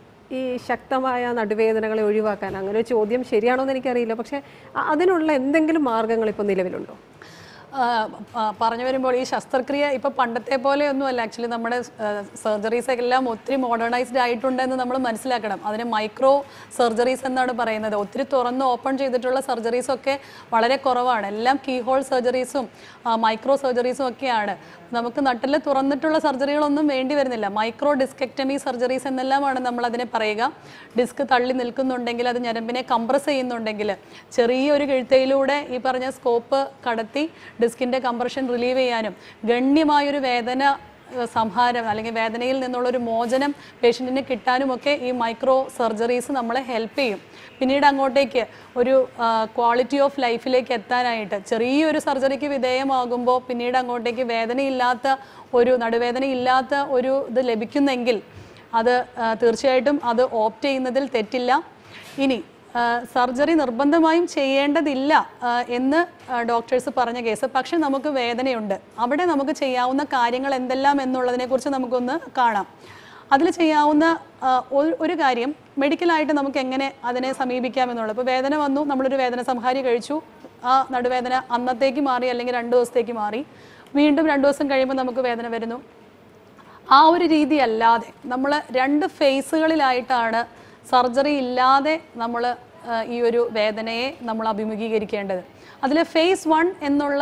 ഈ ശക്തമായ നടുവേദനകളെ ഒഴിവാക്കാൻ അങ്ങനെ ഒരു ചോദ്യം ശരിയാണോ എന്ന് എനിക്കറിയില്ല പക്ഷേ അ- അതിനുള്ള എന്തെങ്കിലും മാർഗങ്ങൾ ഇപ്പോൾ നിലവിലുണ്ടോ ആ, ആ, പറഞ്ഞു വരുമ്പോൾ ഈ ശസ്ത്രക്രിയ ഇപ്പൊ പണ്ടത്തെ പോലെ ഒന്നുമല്ല ആക്ച്വലി നമ്മുടെ സർജറീസ് എല്ലാം ഒത്തിരി മോഡേണൈസ്ഡ് ആയിട്ടുണ്ട് എന്ന് നമ്മൾ മനസ്സിലാക്കണം അതിന് മൈക്രോ സർജറീസ് എന്നാണ് പറയുന്നത് ഒത്തിരി തുറന്ന് ഓപ്പൺ ചെയ്തിട്ടുള്ള സർജറീസ് ഒക്കെ വളരെ കുറവാണ് എല്ലാം കീ ഹോൾ സർജറീസും മൈക്രോ സർജറീസും ഒക്കെയാണ് നമുക്ക് നട്ടിൽ തുറന്നിട്ടുള്ള സർജറികളൊന്നും വേണ്ടി വരുന്നില്ല മൈക്രോ ഡിസ്കെക്ടമി സർജറീസ് എന്നെല്ലാമാണ് നമ്മൾ അതിനെ പറയുക ഡിസ്ക് തള്ളി നിൽക്കുന്നുണ്ടെങ്കിൽ അത് ഞരമ്പിനെ കംപ്രസ് ചെയ്യുന്നുണ്ടെങ്കിൽ ചെറിയൊരു കിഴുത്തയിലൂടെ ഈ പറഞ്ഞ സ്കോപ്പ് കടത്തി ഡിസ്കിൻ്റെ കംപ്രഷൻ റിലീവ് ചെയ്യാനും ഗണ്യമായൊരു വേദന ഏഹ്, സംഹാരം അല്ലെങ്കിൽ വേദനയിൽ നിന്നുള്ള ഒരു മോചനം പേഷ്യൻറ്റിന് കിട്ടാനുമൊക്കെ ഈ മൈക്രോ സർജറീസ് നമ്മളെ ഹെൽപ്പ് ചെയ്യും പിന്നീട് അങ്ങോട്ടേക്ക് ഒരു ക്വാളിറ്റി ഓഫ് ലൈഫിലേക്ക് എത്താനായിട്ട് ചെറിയൊരു സർജറിക്ക് വിധേയമാകുമ്പോൾ പിന്നീട് അങ്ങോട്ടേക്ക് വേദനയില്ലാത്ത ഒരു നടുവേദന ഇല്ലാത്ത ഒരു ഇത് ലഭിക്കുന്നെങ്കിൽ അത് ആ, തീർച്ചയായിട്ടും അത് ഓപ്റ്റ് ചെയ്യുന്നതിൽ തെറ്റില്ല ഇനി സർജറി നിർബന്ധമായും ചെയ്യേണ്ടതില്ല ആ, എന്ന് ഡോക്ടേഴ്സ് പറഞ്ഞ കേസ് പക്ഷെ നമുക്ക് വേദനയുണ്ട് അവിടെ നമുക്ക് ചെയ്യാവുന്ന കാര്യങ്ങൾ എന്തെല്ലാം എന്നുള്ളതിനെക്കുറിച്ച് നമുക്കൊന്ന് കാണാം അതിൽ ചെയ്യാവുന്ന ആ, ഒരു- ഒരു കാര്യം മെഡിക്കലായിട്ട് നമുക്ക് എങ്ങനെ അതിനെ സമീപിക്കാം എന്നുള്ളത് ഇപ്പോൾ വേദന വന്നു നമ്മളൊരു വേദന സംഹാരി കഴിച്ചു ആ നടുവേദന അന്നത്തേക്ക് മാറി അല്ലെങ്കിൽ രണ്ട് ദിവസത്തേക്ക് മാറി വീണ്ടും രണ്ട് ദിവസം കഴിയുമ്പോൾ നമുക്ക് വേദന വരുന്നു ആ ഒരു രീതി അല്ലാതെ നമ്മൾ രണ്ട് ഫേസുകളിലായിട്ടാണ് സർജറി ഇല്ലാതെ നമ്മൾ ഈ ഒരു വേദനയെ നമ്മൾ അഭിമുഖീകരിക്കേണ്ടത് അതിൽ ഫേസ് വൺ എന്നുള്ള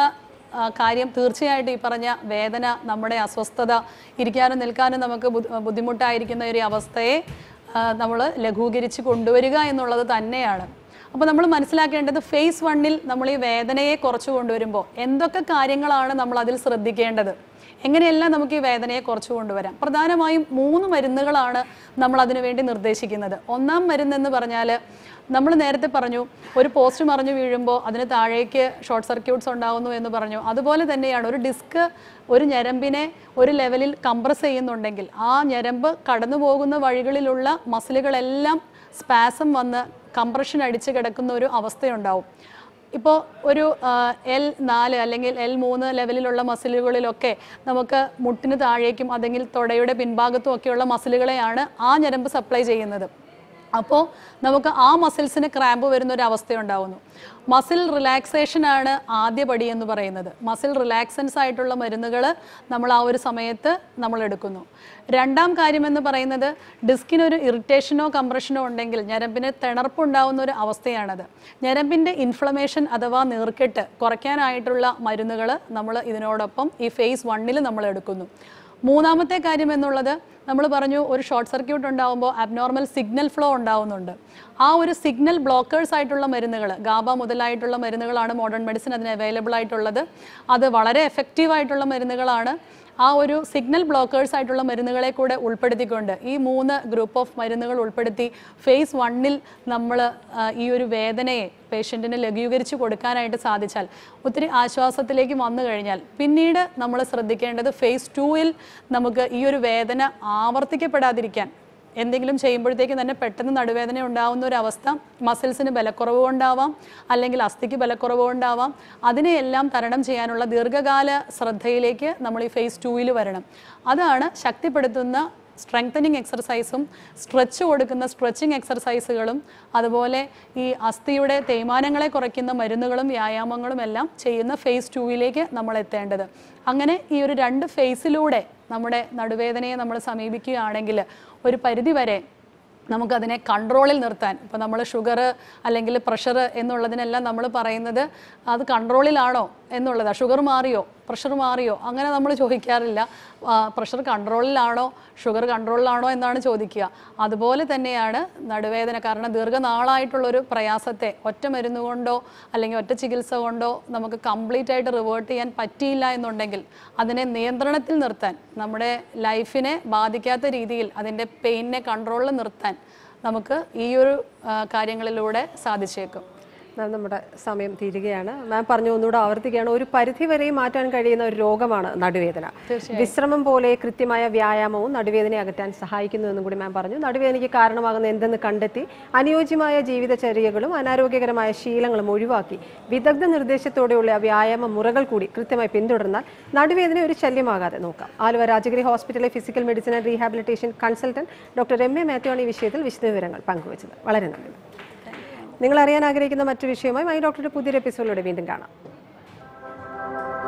ആ, കാര്യം തീർച്ചയായിട്ടും ഈ പറഞ്ഞ വേദന നമ്മുടെ അസ്വസ്ഥത ഇരിക്കാനും നിൽക്കാനും നമുക്ക് ബുദ്ധി- ബുദ്ധിമുട്ടായിരിക്കുന്ന ഒരു അവസ്ഥയെ നമ്മൾ ലഘൂകരിച്ച് കൊണ്ടുവരിക എന്നുള്ളത് തന്നെയാണ് അപ്പോൾ നമ്മൾ മനസ്സിലാക്കേണ്ടത് ഫേസ് വണ്ണിൽ നമ്മൾ ഈ വേദനയെ കുറച്ച് കൊണ്ടുവരുമ്പോൾ എന്തൊക്കെ കാര്യങ്ങളാണ് നമ്മൾ അതിൽ ശ്രദ്ധിക്കേണ്ടത് എങ്ങനെയെല്ലാം നമുക്ക് ഈ വേദനയെ കുറച്ച് കൊണ്ടുവരാം പ്രധാനമായും മൂന്ന് മരുന്നുകളാണ് നമ്മൾ അതിനു വേണ്ടി നിർദ്ദേശിക്കുന്നത് ഒന്നാം മരുന്നെന്ന് പറഞ്ഞാൽ നമ്മൾ നേരത്തെ പറഞ്ഞു ഒരു പോസ്റ്റ് മറിഞ്ഞു വീഴുമ്പോൾ അതിന് താഴേക്ക് ഷോർട്ട് സർക്യൂട്ട്സ് ഉണ്ടാകുന്നു എന്ന് പറഞ്ഞു അതുപോലെ തന്നെയാണ് ഒരു ഡിസ്ക് ഒരു ഞരമ്പിനെ ഒരു ലെവലിൽ കംപ്രസ് ചെയ്യുന്നുണ്ടെങ്കിൽ ആ ഞരമ്പ് കടന്നു പോകുന്ന വഴികളിലുള്ള മസിലുകളെല്ലാം സ്പാസം വന്ന് കംപ്രഷൻ അടിച്ച് കിടക്കുന്ന ഒരു അവസ്ഥയുണ്ടാവും ഇപ്പോൾ ഒരു എൽ നാല് അല്ലെങ്കിൽ എൽ മൂന്ന് ലെവലിലുള്ള മസിലുകളിലൊക്കെ നമുക്ക് മുട്ടിന് താഴേക്കും അല്ലെങ്കിൽ തുടയുടെ പിൻഭാഗത്തും ഒക്കെയുള്ള മസിലുകളെയാണ് ആ ഞരമ്പ് സപ്ലൈ ചെയ്യുന്നത് അപ്പോൾ നമുക്ക് ആ മസിൽസിന് ക്രാമ്പ് വരുന്ന ഒരു അവസ്ഥയുണ്ടാവുന്നു മസിൽ റിലാക്സേഷൻ ആണ് ആദ്യ പടി എന്ന് പറയുന്നത് മസിൽ റിലാക്സൻസ് ആയിട്ടുള്ള മരുന്നുകൾ നമ്മൾ ആ ഒരു സമയത്ത് നമ്മൾ എടുക്കുന്നു രണ്ടാം കാര്യം എന്ന് പറയുന്നത് ഡിസ്കിന് ഒരു ഇറിറ്റേഷനോ കംപ്രഷനോ ഉണ്ടെങ്കിൽ ഞരമ്പിന് തിണർപ്പുണ്ടാവുന്ന ഒരു അവസ്ഥയാണത് ഞരമ്പിൻ്റെ ഇൻഫ്ലമേഷൻ അഥവാ നീർക്കെട്ട് കുറയ്ക്കാനായിട്ടുള്ള മരുന്നുകൾ നമ്മൾ ഇതിനോടൊപ്പം ഈ ഫേസ് വണ്ണിൽ നമ്മൾ എടുക്കുന്നു മൂന്നാമത്തെ കാര്യം എന്നുള്ളത് നമ്മൾ പറഞ്ഞു ഒരു ഷോർട്ട് സർക്യൂട്ട് ഉണ്ടാകുമ്പോൾ അബ്നോർമൽ സിഗ്നൽ ഫ്ലോ ഉണ്ടാവുന്നുണ്ട് ആ ഒരു സിഗ്നൽ ബ്ലോക്കേഴ്സ് ആയിട്ടുള്ള മരുന്നുകൾ ഗാബ മുതലായിട്ടുള്ള മരുന്നുകളാണ് മോഡേൺ മെഡിസിൻ അതിന് അവൈലബിൾ ആയിട്ടുള്ളത് അത് വളരെ എഫക്റ്റീവ് ആയിട്ടുള്ള മരുന്നുകളാണ് ആ ഒരു സിഗ്നൽ ബ്ലോക്കേഴ്സ് ആയിട്ടുള്ള മരുന്നുകളെ കൂടെ ഉൾപ്പെടുത്തിക്കൊണ്ട് ഈ മൂന്ന് ഗ്രൂപ്പ് ഓഫ് മരുന്നുകൾ ഉൾപ്പെടുത്തി ഫേസ് വണ്ണിൽ നമ്മൾ ഈ ഒരു വേദനയെ പേഷ്യൻറ്റിന് ലഘൂകരിച്ച് കൊടുക്കാനായിട്ട് സാധിച്ചാൽ ഒത്തിരി ആശ്വാസത്തിലേക്ക് വന്നു കഴിഞ്ഞാൽ പിന്നീട് നമ്മൾ ശ്രദ്ധിക്കേണ്ടത് ഫേസ് ടൂവിൽ നമുക്ക് ഈ ഒരു വേദന ആവർത്തിക്കപ്പെടാതിരിക്കാൻ എന്തെങ്കിലും ചെയ്യുമ്പോഴത്തേക്ക് തന്നെ പെട്ടെന്ന് നടുവേദന ഉണ്ടാവുന്ന ഒരു അവസ്ഥ മസിൽസിന് ബലക്കുറവ് കൊണ്ടാവാം അല്ലെങ്കിൽ അസ്ഥിക്ക് ബലക്കുറവ് കൊണ്ടാവാം അതിനെയെല്ലാം തരണം ചെയ്യാനുള്ള ദീർഘകാല ശ്രദ്ധയിലേക്ക് നമ്മൾ ഈ ഫേസ് ടൂവിൽ വരണം അതാണ് ശക്തിപ്പെടുത്തുന്ന സ്ട്രെങ്തനിങ് എക്സർസൈസും സ്ട്രെച്ച് കൊടുക്കുന്ന സ്ട്രെച്ചിങ് എക്സർസൈസുകളും അതുപോലെ ഈ അസ്ഥിയുടെ തേയ്മാനങ്ങളെ കുറയ്ക്കുന്ന മരുന്നുകളും വ്യായാമങ്ങളും എല്ലാം ചെയ്യുന്ന ഫേസ് ടൂവിലേക്ക് നമ്മൾ എത്തേണ്ടത് അങ്ങനെ ഈ ഒരു രണ്ട് ഫേസിലൂടെ നമ്മുടെ നടുവേദനയെ നമ്മൾ സമീപിക്കുകയാണെങ്കിൽ ഒരു പരിധി വരെ നമുക്കതിനെ കൺട്രോളിൽ നിർത്താൻ ഇപ്പോൾ നമ്മൾ ഷുഗർ അല്ലെങ്കിൽ പ്രഷർ എന്നുള്ളതിനെല്ലാം നമ്മൾ പറയുന്നത് അത് കൺട്രോളിലാണോ എന്നുള്ളതാണ് ഷുഗർ മാറിയോ പ്രഷർ മാറിയോ അങ്ങനെ നമ്മൾ ചോദിക്കാറില്ല പ്രഷർ കൺട്രോളിലാണോ ഷുഗർ കൺട്രോളിലാണോ എന്നാണ് ചോദിക്കുക അതുപോലെ തന്നെയാണ് നടുവേദന കാരണം ദീർഘനാളായിട്ടുള്ളൊരു പ്രയാസത്തെ ഒറ്റ മരുന്ന് കൊണ്ടോ അല്ലെങ്കിൽ ഒറ്റ ചികിത്സ കൊണ്ടോ നമുക്ക് കംപ്ലീറ്റ് ആയിട്ട് റിവേർട്ട് ചെയ്യാൻ പറ്റിയില്ല എന്നുണ്ടെങ്കിൽ അതിനെ നിയന്ത്രണത്തിൽ നിർത്താൻ നമ്മുടെ ലൈഫിനെ ബാധിക്കാത്ത രീതിയിൽ അതിൻ്റെ പെയിനിനെ കൺട്രോളിൽ നിർത്താൻ നമുക്ക് ഈ ഒരു ആ, കാര്യങ്ങളിലൂടെ സാധിച്ചേക്കും മാം നമ്മുടെ സമയം തീരുകയാണ് മാം പറഞ്ഞു ഒന്നുകൂടെ ആവർത്തിക്കുകയാണ് ഒരു പരിധി വരെയും മാറ്റാൻ കഴിയുന്ന ഒരു രോഗമാണ് നടുവേദന വിശ്രമം പോലെ കൃത്യമായ വ്യായാമവും നടുവേദനയെ അകറ്റാൻ സഹായിക്കുന്നു എന്നും കൂടി മാം പറഞ്ഞു നടുവേദനയ്ക്ക് കാരണമാകുന്ന എന്തെന്ന് കണ്ടെത്തി അനുയോജ്യമായ ജീവിതചര്യകളും അനാരോഗ്യകരമായ ശീലങ്ങളും ഒഴിവാക്കി വിദഗ്ധ നിർദ്ദേശത്തോടെയുള്ള വ്യായാമ മുറകൾ കൂടി കൃത്യമായി പിന്തുടർന്നാൽ നടുവേദന ഒരു ശല്യമാകാതെ നോക്കാം ആലുവ രാജഗിരി ഹോസ്പിറ്റലിലെ physical medicine and rehabilitation consultant doctor M A Mathew ആണ് ഈ വിഷയത്തിൽ വിശദവിവരങ്ങൾ പങ്കുവച്ചത് വളരെ നന്ദി നിങ്ങൾ അറിയാൻ ആഗ്രഹിക്കുന്ന മറ്റു വിഷയമായി മൈ ഡോക്ടറുടെ പുതിയൊരു എപ്പിസോഡിലൂടെ വീണ്ടും കാണാം